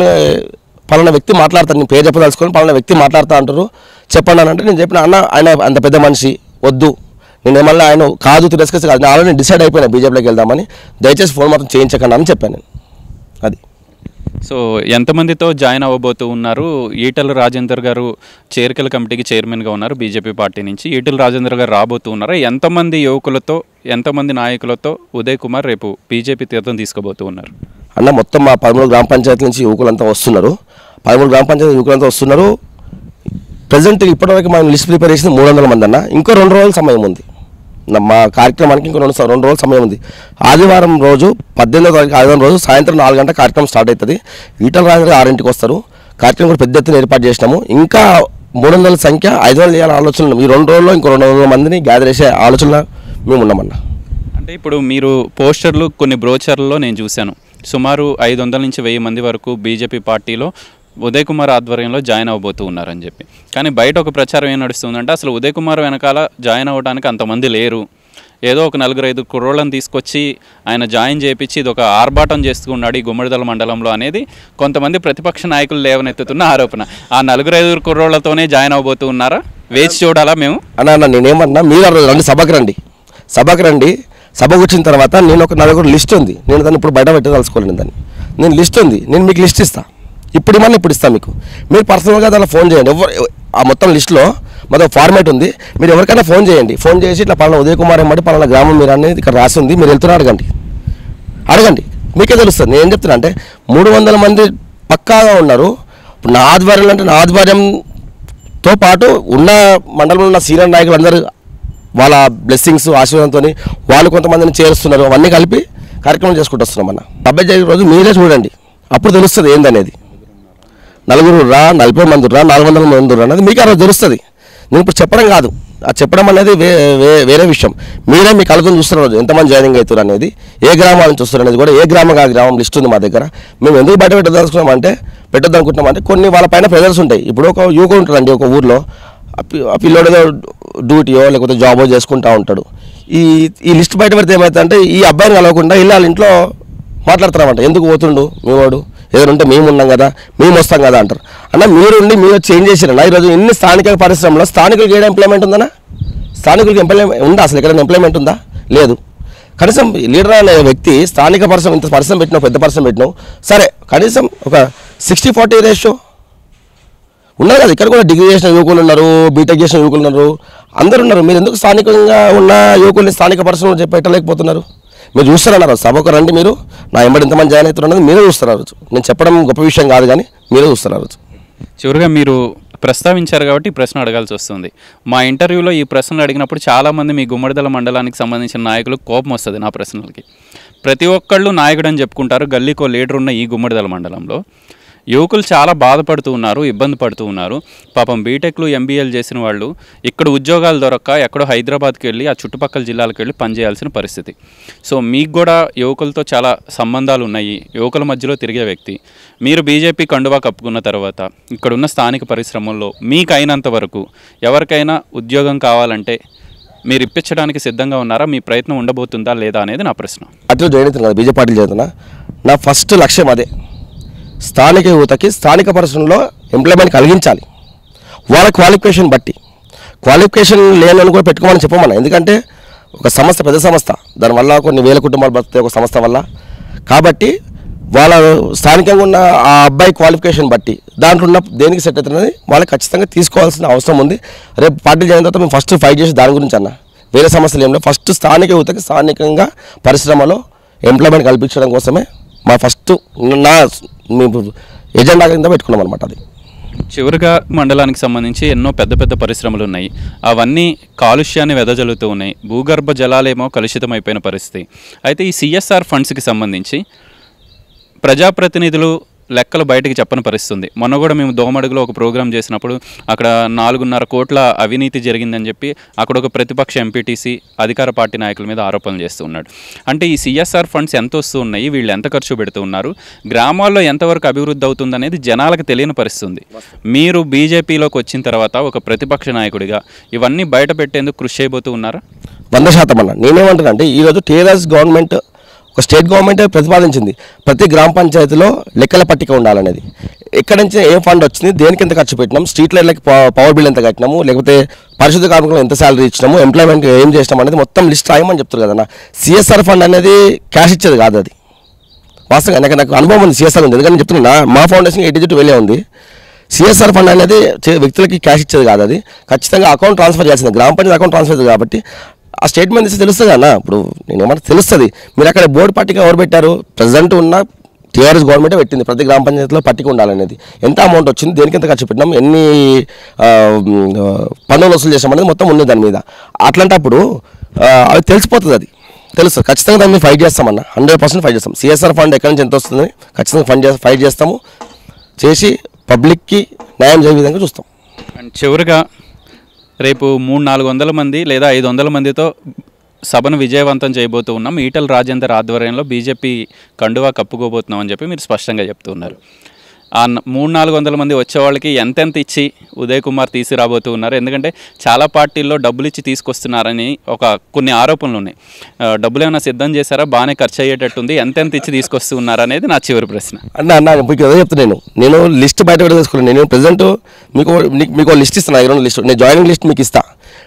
పలానా వ్యక్తి మాట్లాడతాను నేను పేరు చెప్పదలుచుకొని పలానా వ్యక్తి మాట్లాడతా అంటారు చెప్పండి అని అంటే నేను చెప్పిన అన్న ఆయన అంత పెద్ద మనిషి వద్దు నేను ఏమన్నా ఆయన కాదు తిరస్కరిస్తే కాదు నేను ఆల్రెడీ డిసైడ్ అయిపోయినా బీజేపీలోకి వెళ్దామని దయచేసి ఫోన్ మాత్రం చేయించకండి అని చెప్పాను నేను అది సో ఎంతమందితో జాయిన్ అవ్వబోతూ ఉన్నారు ఈటల రాజేందర్ గారు చేరికల కమిటీకి చైర్మన్గా ఉన్నారు బీజేపీ పార్టీ నుంచి ఈటల రాజేందర్ గారు రాబోతూ ఉన్నారు ఎంతమంది యువకులతో ఎంతమంది నాయకులతో ఉదయ్ కుమార్ రేపు బీజేపీ తీర్థం తీసుకోబోతూ ఉన్నారు అన్న మొత్తం మా పదమూడు గ్రామ పంచాయతీ నుంచి యువకులంతా వస్తున్నారు పదమూడు గ్రామ పంచాయతీ యువకులంతా వస్తున్నారు ప్రజెంట్ ఇప్పటివరకు మనం లిస్ట్ ప్రిపేర్ చేసింది మూడు వందల మంది అన్న ఇంకో రెండు రోజుల సమయం ఉంది నా- మా కార్యక్రమానికి ఇంకో రెండు రెండు రోజుల సమయం ఉంది ఆదివారం రోజు పద్దెనిమిదో తారీఖు ఆదివారం రోజు సాయంత్రం నాలుగు గంటల కార్యక్రమం స్టార్ట్ అవుతుంది ఈటల రాజు ఆరింటికి వస్తారు కార్యక్రమం కూడా పెద్ద ఎత్తున ఏర్పాటు చేసినాము ఇంకా మూడు వందల సంఖ్య ఐదు వందలు చేయాలని ఆలోచన ఉన్నాం. ఈ రెండు రోజుల్లో ఇంకో రెండు వందల మందిని గ్యాదర్ చేసే ఆలోచన మేము ఉన్నామన్నా అంటే ఇప్పుడు మీరు పోస్టర్లు కొన్ని బ్రోచర్లలో నేను చూశాను సుమారు ఐదు వందల నుంచి వెయ్యి మంది వరకు బీజేపీ పార్టీలో ఉదయ్ కుమార్ ఆధ్వర్యంలో జాయిన్ అవ్వబోతూ ఉన్నారని చెప్పి కానీ బయట ఒక ప్రచారం ఏం నడుస్తుందంటే అసలు ఉదయ్ కుమార్ వెనకాల జాయిన్ అవ్వడానికి అంతమంది లేరు ఏదో ఒక నలుగురు ఐదు కుర్రోళ్ళని తీసుకొచ్చి ఆయన జాయిన్ చేయించి ఇది ఒక ఆర్భాటం చేస్తున్నాడు ఈ గుమ్మడిదల మండలంలో అనేది కొంతమంది ప్రతిపక్ష నాయకులు లేవనెత్తుతున్న ఆరోపణ ఆ నలుగురు ఐదుగురు కుర్రోళ్లతోనే జాయిన్ అవ్వబోతూ ఉన్నారా వేచి చూడాలా మేము అన్న అన్న నేనేమన్నా మీరు ఆ రోజు రండి సభకు రండి సభకు రండి సభకు వచ్చిన తర్వాత నేను ఒక నా దగ్గర లిస్ట్ ఉంది నేను దాన్ని ఇప్పుడు బయట పెట్టదలుచుకోలేను దాన్ని నేను లిస్ట్ ఉంది నేను మీకు లిస్ట్ ఇస్తాను ఇప్పుడు ఇమ్మని ఇప్పుడు ఇస్తాను మీకు మీరు పర్సనల్గా దానిలో ఫోన్ చేయండి ఎవరు ఆ మొత్తం లిస్ట్లో మొత్తం ఫార్మేట్ ఉంది మీరు ఎవరికైనా ఫోన్ చేయండి ఫోన్ చేసి ఇట్లా పలానా ఉదయ్ కుమార్ అమ్మడి పలానా గ్రామం మీరు అనేది ఇక్కడ రాసి ఉంది మీరు వెళ్తున్నా అడగండి అడగండి మీకే తెలుస్తుంది నేను ఏం చెప్తున్నా అంటే మూడు వందల మంది పక్కాగా ఉన్నారు ఇప్పుడు నా ఆధ్వర్యంలో అంటే నా ఆధ్వర్యంతో పాటు ఉన్న మండలంలో ఉన్న సీనియర్ నాయకులు అందరూ వాళ్ళ బ్లెస్సింగ్స్ ఆశీర్వాదంతో వాళ్ళు కొంతమందిని చేరుస్తున్నారు అవన్నీ కలిపి కార్యక్రమం చేసుకుంటూ వస్తున్నాం అన్న డెబ్బై జరిగిన రోజు మీరే చూడండి అప్పుడు తెలుస్తుంది ఏందనేది నలుగురు రా నలభై మంది రా నాలుగు వందల మంది రా అనేది మీకు ఆ రోజు తెలుస్తుంది నేను ఇప్పుడు చెప్పడం కాదు ఆ చెప్పడం అనేది వే వే- వేరే విషయం మీరే మీ కళ్ళతో చూస్తున్నారు రోజు ఎంతమంది జాయినింగ్ అవుతారు అనేది ఏ గ్రామాల నుంచి వస్తారు అనేది కూడా ఏ గ్రామం ఆ గ్రామం లిస్ట్ ఉంది మా దగ్గర మేము ఎందుకు బయట పెట్టదలుచుకున్నామంటే పెట్టద్దు అనుకుంటున్నామంటే కొన్ని వాళ్ళ పైన ప్రెజర్స్ ఉంటాయి ఇప్పుడు ఒక యువకుడు ఉంటాడండి ఒక ఊర్లో ఆ పి- ఆ పిల్లోడు ఏదో డ్యూటీయో లేకపోతే జాబో చేసుకుంటా ఉంటాడు ఈ ఈ లిస్ట్ బయట పెడితే ఏమవుతుందంటే ఈ అబ్బాయిని కలవకుండా ఇల్లు వాళ్ళ ఇంట్లో మాట్లాడతారన్నమాట ఎందుకు పోతుండు మీ వాడు ఏదైనా ఉంటే మేము ఉన్నాం కదా మేము వస్తాం కదా అంటారు అన్న మీరుండి మీరు చేంజ్ చేసిరన్న ఈరోజు ఎన్ని స్థానిక పరిశ్రమలో స్థానికులకి ఏడ ఎంప్లాయ్మెంట్ ఉందన్నా స్థానికులకి ఎంప్లాయ్మెంట్ ఉందా అసలు ఎక్కడైనా ఎంప్లాయ్మెంట్ ఉందా లేదు కనీసం లీడర్ అనే వ్యక్తి స్థానిక పరిశ్రమ ఇంత పరిశ్రమ పెట్టినావు పెద్ద పరిశ్రమ పెట్టినావు సరే కనీసం ఒక సిక్స్టీ ఫార్టీ రేషియో ఉన్నారు కదా ఇక్కడ కూడా డిగ్రీ చేసిన యువకులు ఉన్నారు బీటెక్ చేసిన యువకులు ఉన్నారు అందరు ఉన్నారు మీరు ఎందుకు స్థానికంగా ఉన్న యువకుల్ని స్థానిక పరిశ్రమలు చెప్పి పెట్టలేకపోతున్నారు మీరు చూస్తారన్నారు సభకు రండి మీరు నా ఎంబడి ఎంతమంది జాయిన్ అవుతున్నారు మీరే చూస్తారు ఆ రోజు నేను చెప్పడం గొప్ప విషయం కాదు కానీ మీరే చూస్తారు ఆ రోజు చివరిగా మీరు ప్రస్తావించారు కాబట్టి ఈ ప్రశ్న అడగాల్సి వస్తుంది మా ఇంటర్వ్యూలో ఈ ప్రశ్నలు అడిగినప్పుడు చాలామంది మీ గుమ్మడిదల మండలానికి సంబంధించిన నాయకులు కోపం వస్తుంది నా ప్రశ్నలకి ప్రతి ఒక్కళ్ళు నాయకుడు అని చెప్పుకుంటారు గల్లీకో లీడర్ ఉన్న ఈ గుమ్మడిదల మండలంలో యువకులు చాలా బాధపడుతూ ఉన్నారు ఇబ్బంది పడుతూ ఉన్నారు పాపం బీటెక్లు ఎంబీఏలు చేసిన వాళ్ళు ఇక్కడ ఉద్యోగాలు దొరక్క ఎక్కడో హైదరాబాద్కి వెళ్ళి ఆ చుట్టుపక్కల జిల్లాలకు వెళ్ళి పనిచేయాల్సిన పరిస్థితి సో మీకు కూడా యువకులతో చాలా సంబంధాలు ఉన్నాయి యువకుల మధ్యలో తిరిగే వ్యక్తి మీరు బీజేపీ కండువా కప్పుకున్న తర్వాత ఇక్కడున్న స్థానిక పరిశ్రమల్లో మీకు అయినంత వరకు ఎవరికైనా ఉద్యోగం కావాలంటే మీరు ఇప్పించడానికి సిద్ధంగా ఉన్నారా మీ ప్రయత్నం ఉండబోతుందా లేదా అనేది నా ప్రశ్న పార్టీలో జాయిన్ అవుతున్నా కదా బీజేపీ పార్టీలో చదువుతున్నా నా ఫస్ట్ లక్ష్యం అదే స్థానిక యువతకి స్థానిక పరిశ్రమలో ఎంప్లాయ్మెంట్ కలిగించాలి వాళ్ళ క్వాలిఫికేషన్ బట్టి క్వాలిఫికేషన్ లేనని కూడా పెట్టుకోమని చెప్పమన్నా ఎందుకంటే ఒక సంస్థ పెద్ద సంస్థ దానివల్ల కొన్ని వేల కుటుంబాలు బతుకుతాయి ఒక సంస్థ వల్ల కాబట్టి వాళ్ళ స్థానికంగా ఉన్న ఆ అబ్బాయి క్వాలిఫికేషన్ బట్టి దాంట్లో ఉన్న దేనికి సెట్ అవుతున్నది వాళ్ళకి ఖచ్చితంగా తీసుకోవాల్సిన అవసరం ఉంది రేపు పార్టీ చేసిన తర్వాత మేము ఫస్ట్ ఫైట్ చేసి దాని గురించి అన్న వేరే సమస్యలు ఏం లేవు ఫస్ట్ స్థానిక యువతకి స్థానికంగా పరిశ్రమలో ఎంప్లాయ్మెంట్ కల్పించడం కోసమే మా ఫస్ట్ నా మేము ఎజెండా కింద పెట్టుకున్నాం అనమాట అది చివరిగా మండలానికి సంబంధించి ఎన్నో పెద్ద పెద్ద పరిశ్రమలు ఉన్నాయి అవన్నీ కాలుష్యాన్ని వెదజల్లుతూ ఉన్నాయి భూగర్భ జలాలేమో కలుషితమైపోయిన పరిస్థితి అయితే ఈ సిఎస్ఆర్ ఫండ్స్కి సంబంధించి ప్రజాప్రతినిధులు లెక్కలు బయటికి చెప్పని పరిస్థితుంది మొన్న కూడా మేము దోమడుగులో ఒక ప్రోగ్రాం చేసినప్పుడు అక్కడ నాలుగున్నర కోట్ల అవినీతి జరిగిందని చెప్పి అక్కడ ఒక ప్రతిపక్ష ఎంపీటీసీ అధికార పార్టీ నాయకుల మీద ఆరోపణలు చేస్తూ ఉన్నాడు అంటే ఈ సిఎస్ఆర్ ఫండ్స్ ఎంత వస్తూ ఉన్నాయి వీళ్ళు ఎంత ఖర్చు పెడుతూ ఉన్నారు గ్రామాల్లో ఎంతవరకు అభివృద్ధి అవుతుంది అనేది జనాలకు తెలియని పరిస్థితి ఉంది మీరు బీజేపీలోకి వచ్చిన తర్వాత ఒక ప్రతిపక్ష నాయకుడిగా ఇవన్నీ బయట పెట్టేందుకు కృషి చేయబోతూ ఉన్నారా వంద శాతం అన్న నేనేమంటాను అంటే ఈరోజు టీఆర్ఎస్ గవర్నమెంట్ ఒక స్టేట్ గవర్నమెంటే ప్రతిపాదించింది ప్రతి గ్రామ పంచాయతీలో లెక్కల పట్టిక ఉండాలనేది ఎక్కడి నుంచి ఏ ఫండ్ వచ్చింది దేనికి ఎంత ఖర్చు పెట్టినాం స్ట్రీట్ లైట్లకి పవర్ బిల్ ఎంత కట్టినాము లేకపోతే పరిశుద్ధ కార్మికులు ఎంత శాలరీ ఇచ్చినాము ఎంప్లాయ్మెంట్ ఏం చేసినాం అనేది మొత్తం లిస్ట్ రాయమని చెప్తారు కదన్న సిఎస్ఆర్ ఫండ్ అనేది క్యాష్ ఇచ్చేది కాదు అది వాస్తవంగా నాకు నాకు అనుభవం ఉంది సిఎస్ఆర్ ఉంది ఎందుకంటే నేను చెప్తున్నా మా ఫౌండేషన్ ఎయిటీ టు వెళ్ళే ఉంది సిఎస్ఆర్ ఫండ్ అనేది చే- వ్యక్తులకి క్యాష్ ఇచ్చేది కాదు అది ఖచ్చితంగా అకౌంట్ ట్రాన్స్ఫర్ చేయాల్సింది గ్రామ పంచాయతీ అకౌంట్ ట్రాన్స్ఫర్ చేస్తుంది కాబట్టి ఆ స్టేట్మెంట్ ఇస్తే తెలుస్తుంది అన్న ఇప్పుడు నేను ఏమంటే తెలుస్తుంది మీరు అక్కడ బోర్డు పట్టిక ఎవరు పెట్టారు ప్రజెంట్ ఉన్న టీఆర్ఎస్ గవర్నమెంటే పెట్టింది ప్రతి గ్రామ పంచాయతీలో పట్టిక ఉండాలనేది ఎంత అమౌంట్ వచ్చింది దేనికి ఎంత ఖర్చు పెట్టినాం ఎన్ని ఆ, మ్, ఆ, పన్నులు వసూలు చేసాం అనేది మొత్తం ఉంది దాని మీద అట్లాంటప్పుడు ఆ, అది తెలిసిపోతుంది అది తెలుసు ఖచ్చితంగా దాన్ని మీద ఫైట్ చేస్తామన్న హండ్రెడ్ పర్సెంట్ ఫైట్ చేస్తాం సిఎస్ఆర్ ఫండ్ ఎక్కడి నుంచి ఎంత వస్తుంది ఖచ్చితంగా ఫండ్ చేసి ఫైట్ చేస్తాము చేసి పబ్లిక్కి న్యాయం జరిగే విధంగా చూస్తాం అండ్ చివరిగా రేపు మూడు నాలుగు వందల మంది లేదా ఐదు వందల మందితో సభను విజయవంతం చేయబోతూ ఉన్నాం ఈటల రాజేందర్ ఆధ్వర్యంలో బీజేపీ కండువా కప్పుకోబోతున్నాం అని చెప్పి మీరు స్పష్టంగా చెప్తున్నారు ఆ న- మూడు నాలుగు వందల మంది వచ్చే వాళ్ళకి ఎంతెంత ఇచ్చి ఉదయ్ కుమార్ తీసుకురాబోతూ ఉన్నారు ఎందుకంటే చాలా పార్టీల్లో డబ్బులు ఇచ్చి తీసుకొస్తున్నారని ఒక కొన్ని ఆరోపణలు ఉన్నాయి ఆ, డబ్బులు ఏమైనా సిద్ధం చేశారా బాగానే ఖర్చు అయ్యేటట్టుంది ఎంతెంత ఇచ్చి తీసుకొస్తూ ఉన్నారు అనేది నా చివరి ప్రశ్న అన్న అన్న మీకు అదే చెప్తున్నాను నేను లిస్ట్ బయట కూడా తీసుకున్నాను నేను ప్రజెంట్ మీకు నీకు- మీకు లిస్ట్ ఇస్తాను ఐదు లిస్ట్ నేను జాయినింగ్ లిస్ట్ మీకు ఇస్తా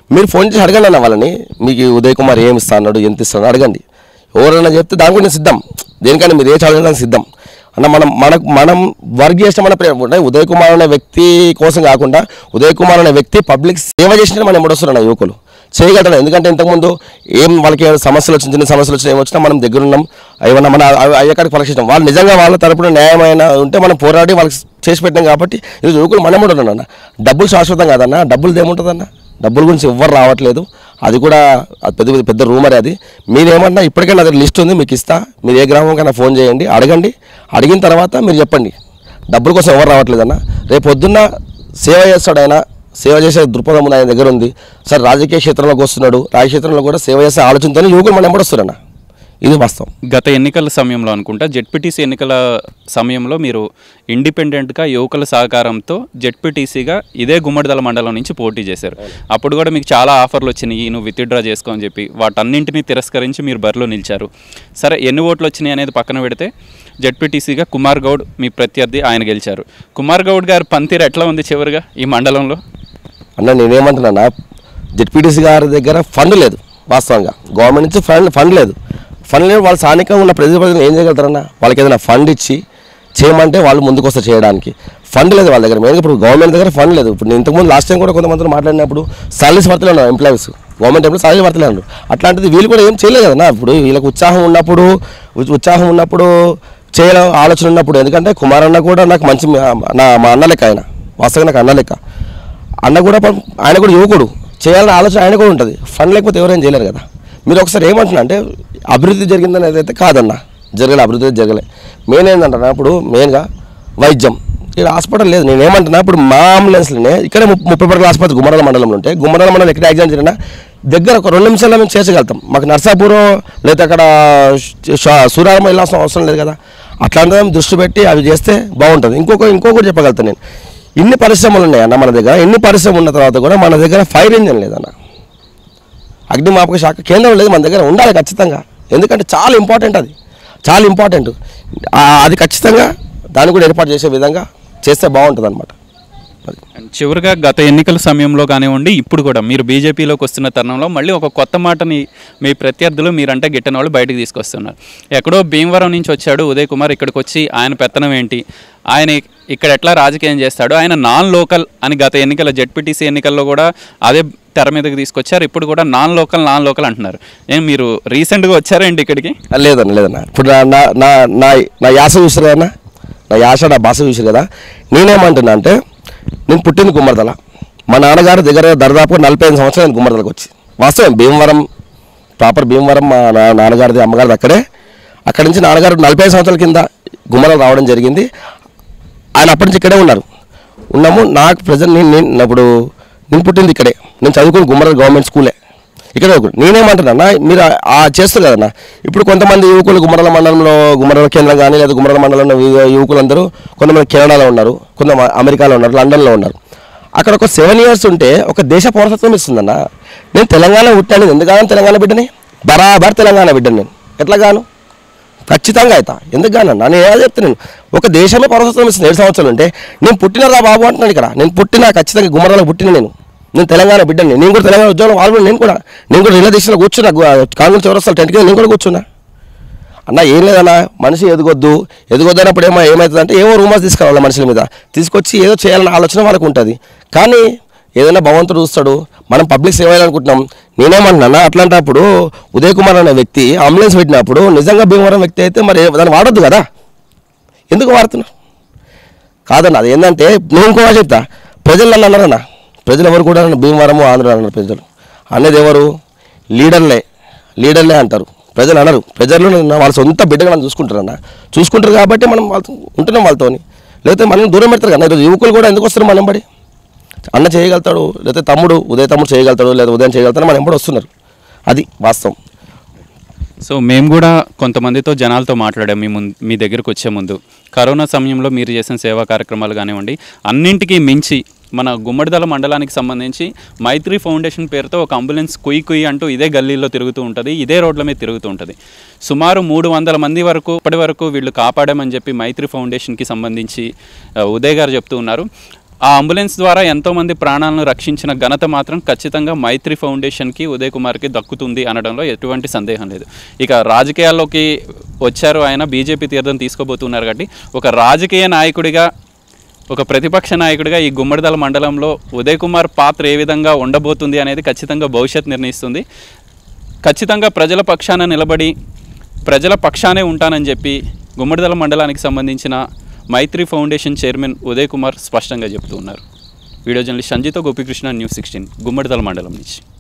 మీరు ఫోన్ చేసి అడగండి అన్న వాళ్ళని మీకు ఉదయ్ కుమార్ ఏమి ఇస్తా అన్నాడు ఎంత ఇస్తాడు అడగండి ఎవరైనా చెప్తే దానికి కూడా నేను సిద్ధం దేనికైనా మీరు ఏ చదవడానికి సిద్ధం అన్న మనం మనకు మనం వర్క్ చేసిన మన ప్రేమ ఉంటే ఉదయ్ కుమార్ అనే వ్యక్తి కోసం కాకుండా ఉదయ్ కుమార్ అనే వ్యక్తి పబ్లిక్ సేవ చేసిన మనం ఎమ్మడొస్తున్నా యువకులు చేయగలరు ఎందుకంటే ఇంతకుముందు ఏం వాళ్ళకి ఏమైనా సమస్యలు వచ్చిన చిన్న సమస్యలు వచ్చినా ఏమొచ్చినా మనం దగ్గర ఉన్నాం ఏమన్నా మన అయ్యకాడికి పరీక్షిస్తాం వాళ్ళు నిజంగా వాళ్ళ తరపున న్యాయమైన ఉంటే మనం పోరాడి వాళ్ళకి చేసి పెట్టాం కాబట్టి ఇది యువకులు మనం కూడా ఉన్నాం అన్న డబ్బులు శాశ్వతం కాదన్న డబ్బులు ఏముంటుందన్న డబ్బుల గురించి ఎవ్వరు రావట్లేదు అది కూడా అది పెద్ద పెద్ద రూమర్ అది మీరేమన్నా ఇప్పటికైనా అది లిస్ట్ ఉంది మీకు ఇస్తా మీరు ఏ గ్రామంకైనా ఫోన్ చేయండి అడగండి అడిగిన తర్వాత మీరు చెప్పండి డబ్బుల కోసం ఎవరు రావట్లేదన్న రేపు పొద్దున్న సేవ చేస్తాడు ఆయన సేవ చేసే దృక్పథం ఆయన దగ్గర ఉంది సార్ రాజకీయ క్షేత్రంలోకి వస్తున్నాడు రాజకీయ క్షేత్రంలో కూడా సేవ చేసే ఆలోచనతో యువకులు మనం ఎంబడొస్తున్నారన్న ఇది వాస్తవం గత ఎన్నికల సమయంలో అనుకుంటా జెడ్పీటీసీ ఎన్నికల సమయంలో మీరు ఇండిపెండెంట్గా యువకుల సహకారంతో జెడ్పీటీసీగా ఇదే గుమ్మడిదల మండలం నుంచి పోటీ చేశారు అప్పుడు కూడా మీకు చాలా ఆఫర్లు వచ్చినాయి నువ్వు విత్డ్రా చేసుకో అని చెప్పి వాటన్నింటినీ తిరస్కరించి మీరు బరిలో నిలిచారు సరే ఎన్ని ఓట్లు వచ్చినాయి అనేది పక్కన పెడితే జెడ్పీటీసీగా కుమార్ గౌడ్ మీ ప్రత్యర్థి ఆయన గెలిచారు కుమార్ గౌడ్ గారి పనితీరు ఎట్లా ఉంది చివరిగా ఈ మండలంలో అన్న నేనేమంటున్నా జెడ్పీటీసీ గారి దగ్గర ఫండ్ లేదు వాస్తవంగా గవర్నమెంట్ నుంచి ఫండ్ ఫండ్ లేదు ఫండ్ లేదు వాళ్ళు స్థానికంగా ఉన్న ప్రజల ప్రజలు ఏం చేయగలుగుతారన్న వాళ్ళకి ఏదైనా ఫండ్ ఇచ్చి చేయమంటే వాళ్ళు ముందుకు వస్తారు చేయడానికి ఫండ్ లేదు వాళ్ళ దగ్గర మెయిన్గా ఇప్పుడు గవర్నమెంట్ దగ్గర ఫండ్ లేదు ఇప్పుడు నేను ఇంతకుముందు లాస్ట్ టైం కూడా కొంతమందితో మాట్లాడినప్పుడు సాలరీస్ పడతలే ఉన్నారు ఎంప్లాయీస్ గవర్నమెంట్ ఎంప్లాయీస్ సాలరీ పడతలే ఉన్నారు అట్లాంటిది వీళ్ళు కూడా ఏం చేయలేదు కదా ఇప్పుడు వీళ్ళకి ఉత్సాహం ఉన్నప్పుడు ఉ- ఉత్సాహం ఉన్నప్పుడు చేయడం ఆలోచన ఉన్నప్పుడు ఎందుకంటే కుమారన్న కూడా నాకు మంచి నా మా అన్న లెక్క ఆయన వాస్తవంగా నాకు అన్న లెక్క అన్న కూడా పాపం ఆయన కూడా యువకుడు చేయాలనే ఆలోచన ఆయన కూడా ఉంటుంది ఫండ్ లేకపోతే ఎవరైనా చేయలేరు కదా మీరు ఒకసారి ఏమంటున్నా అంటే అభివృద్ధి జరిగిందని అయితే కాదన్న జరగలే అభివృద్ధి అయితే జరగలే మెయిన్ ఏంటంటే ఇప్పుడు మెయిన్గా వైద్యం ఇక్కడ హాస్పిటల్ లేదు నేను ఏమంటున్నా ఇప్పుడు మా అంబులెన్స్లోనే ఇక్కడే ముప్పై ముప్పై పడకల ఆసుపత్రి గుమ్మరాల మండలంలో ఉంటే గుమ్మరాల మండలం ఎక్కడ యాక్సిడెంట్ జరిగినా దగ్గర ఒక రెండు నిమిషాల్లో మేము చేర్చగలుగుతాం మాకు నర్సాపురం లేదా అక్కడ సూరారం వెళ్ళాల్సిన అవసరం లేదు కదా అట్లాంటిది మేము దృష్టి పెట్టి అవి చేస్తే బాగుంటుంది ఇంకొక ఇంకొకటి చెప్పగలుగుతాను నేను ఇన్ని పరిశ్రమలు ఉన్నాయి అన్న మన దగ్గర ఎన్ని పరిశ్రమలు ఉన్న తర్వాత కూడా మన దగ్గర ఫైర్ ఇంజన్ లేదన్న అగ్నిమాపక శాఖ కేంద్రం లేదు మన దగ్గర ఉండాలి ఖచ్చితంగా ఎందుకంటే చాలా ఇంపార్టెంట్ అది చాలా ఇంపార్టెంట్ అది ఖచ్చితంగా దాన్ని కూడా ఏర్పాటు చేసే విధంగా చేస్తే బాగుంటుంది అనమాట అండ్ చివరిగా గత ఎన్నికల సమయంలో కానివ్వండి ఇప్పుడు కూడా మీరు బీజేపీలోకి వస్తున్న తరుణంలో మళ్ళీ ఒక కొత్త మాటని మీ ప్రత్యర్థులు మీరంటే గిట్టని వాళ్ళు బయటకు తీసుకొస్తున్నారు ఎక్కడో భీమవరం నుంచి వచ్చాడు ఉదయ్ కుమార్ ఇక్కడికి వచ్చి ఆయన పెత్తనం ఏంటి ఆయన ఇక్కడ ఎట్లా రాజకీయం చేస్తాడు ఆయన నాన్ లోకల్ అని గత ఎన్నికల జెడ్పీటీసీ ఎన్నికల్లో కూడా అదే తెర మీదకి తీసుకొచ్చారు ఇప్పుడు కూడా నాన్ లోకల్ నాన్ లోకల్ అంటున్నారు ఏం మీరు రీసెంట్గా వచ్చారేంటి ఇక్కడికి ఆ, లేదన్న లేదన్న ఇప్పుడు నా నా నా నా నా యాస చూసారు కదా నా యాస నా భాష చూసారు కదా నేనేమంటున్నా అంటే నేను పుట్టింది గుమ్మడిదల మా నాన్నగారు దగ్గర దరిదాపు నలభై ఐదు సంవత్సరాలు నేను గుమ్మడిదలకు వచ్చి వాస్తవం భీమవరం ప్రాపర్ భీమవరం మా నా నాన్నగారిది అమ్మగారిది అక్కడే అక్కడి నుంచి నాన్నగారు నలభై ఐదు సంవత్సరాల కింద గుమ్మడిదలు రావడం జరిగింది ఆయన అప్పటి నుంచి ఇక్కడే ఉన్నారు ఉన్నాము నాకు ప్రజెంట్ నేను నేను ఇప్పుడు నేను పుట్టింది ఇక్కడే నేను చదువుకుని గుమ్మడి గవర్నమెంట్ స్కూలే ఇక్కడే చదువుకుని నేనేమంటున్నా మీరు ఆ- ఆ చేస్తారు కదన్నా ఇప్పుడు కొంతమంది యువకులు గుమ్మడల మండలంలో గుమ్మడల కేంద్రం కానీ లేదా గుమ్మడల మండలంలో యువ- యువకులందరూ కొంతమంది కెనడాలో ఉన్నారు కొంతమంది అమెరికాలో ఉన్నారు లండన్లో ఉన్నారు అక్కడ ఒక సెవెన్ ఇయర్స్ ఉంటే ఒక దేశ పౌరసత్వం ఇస్తుందన్న నేను తెలంగాణ పుట్టాను ఎందుకు తెలంగాణ బిడ్డని బరాబర్ తెలంగాణ బిడ్డని నేను ఎట్లా గాను ఖచ్చితంగా అవుతా ఎందుకు కానన్నా నేను ఏదో చెప్తున్నాను ఒక దేశమే పౌరసత్వం ఇస్తుంది ఏడు సంవత్సరాలు ఉంటే నేను పుట్టినరా బాబు అంటున్నాను ఇక్కడ నేను పుట్టిన ఖచ్చితంగా గుమ్మరాలకు పుట్టిన నేను నేను తెలంగాణ బిడ్డని నేను కూడా తెలంగాణ ఉద్యోగం వాళ్ళు నేను కూడా నేను కూడా రిలే దేశంలో కూర్చున్నా గు- కాంగ్రెస్ చౌరస్తాలు టెంట్ కింద నేను కూడా కూర్చున్నా అన్న ఏం లేదన్నా మనిషి ఎదగొద్దు ఎదగొద్దు అన్నప్పుడు ఏమో ఏమవుతుంది అంటే ఏమో రూమర్స్ తీసుకురావాలి మనుషుల మీద తీసుకొచ్చి ఏదో చేయాలన్న ఆలోచన వాళ్ళకు ఉంటుంది కానీ ఏదైనా భగవంతుడు చూస్తాడు మనం పబ్లిక్ సేవ చేయాలనుకుంటున్నాం నేనేమంటున్నా అట్లాంటప్పుడు ఉదయ్ కుమార్ అనే వ్యక్తి అంబులెన్స్ పెట్టినప్పుడు నిజంగా భీమవరం వ్యక్తి అయితే మరి దాన్ని వాడొద్దు కదా ఎందుకు వాడుతున్నారు కాదన్న అది ఏంటంటే నేను ఇంకో మాట చెప్తా ప్రజలు నన్ను అన్నారన్న ప్రజలు ఎవరు కూడా నన్ను భీమవరము ఆంధ్ర అన్నారు ప్రజలు అనేది ఎవరు లీడర్లే లీడర్లే అంటారు ప్రజలు అనరు ప్రజలు నన్ను వాళ్ళ సొంత బిడ్డగా నన్ను చూసుకుంటారన్న చూసుకుంటారు కాబట్టి మనం వాళ్ళతో ఉంటున్నాం వాళ్ళతోని లేకపోతే మనం దూరం పెడతారు కదా ఈరోజు యువకులు కూడా ఎందుకు వస్తారు మనం బడి అన్న చేయగలుగుతాడు లేకపోతే తమ్ముడు ఉదయ తమ్ముడు చేయగలుగుతాడు లేదా ఉదయం చేయగలుగుతాడు మనం ఎంబడి వస్తున్నారు అది వాస్తవం సో మేము కూడా కొంతమందితో జనాలతో మాట్లాడాం మీ ముందు మీ దగ్గరకు వచ్చే ముందు కరోనా సమయంలో మీరు చేసిన సేవా కార్యక్రమాలు కానివ్వండి అన్నింటికీ మించి మన గుమ్మడిదల మండలానికి సంబంధించి మైత్రి ఫౌండేషన్ పేరుతో ఒక అంబులెన్స్ కుయ్ కుయ్ అంటూ ఇదే గల్లీలో తిరుగుతూ ఉంటుంది ఇదే రోడ్ల మీద తిరుగుతూ ఉంటుంది సుమారు మూడు వందల మంది వరకు ఇప్పటి వరకు వీళ్ళు కాపాడామని చెప్పి మైత్రి ఫౌండేషన్కి సంబంధించి ఆ, ఉదయ్ గారు చెప్తూ ఉన్నారు ఆ అంబులెన్స్ ద్వారా ఎంతోమంది ప్రాణాలను రక్షించిన ఘనత మాత్రం ఖచ్చితంగా మైత్రి ఫౌండేషన్కి ఉదయ్ కుమార్కి దక్కుతుంది అనడంలో ఎటువంటి సందేహం లేదు ఇక రాజకీయాల్లోకి వచ్చారు ఆయన బీజేపీ తీర్థం తీసుకోబోతున్నారు కాబట్టి ఒక రాజకీయ నాయకుడిగా ఒక ప్రతిపక్ష నాయకుడిగా ఈ గుమ్మడిదల మండలంలో ఉదయ్ కుమార్ పాత్ర ఏ విధంగా ఉండబోతుంది అనేది ఖచ్చితంగా భవిష్యత్ నిర్ణయిస్తుంది ఖచ్చితంగా ప్రజల పక్షాన నిలబడి ప్రజల పక్షానే ఉంటానని చెప్పి గుమ్మడిదల మండలానికి సంబంధించిన మైత్రి ఫౌండేషన్ చైర్మన్ ఉదయ్ కుమార్ స్పష్టంగా చెప్తూ ఉన్నారు video journalist Sanjitha Gopikrishna news sixteen Gummadidala మండలం నుంచి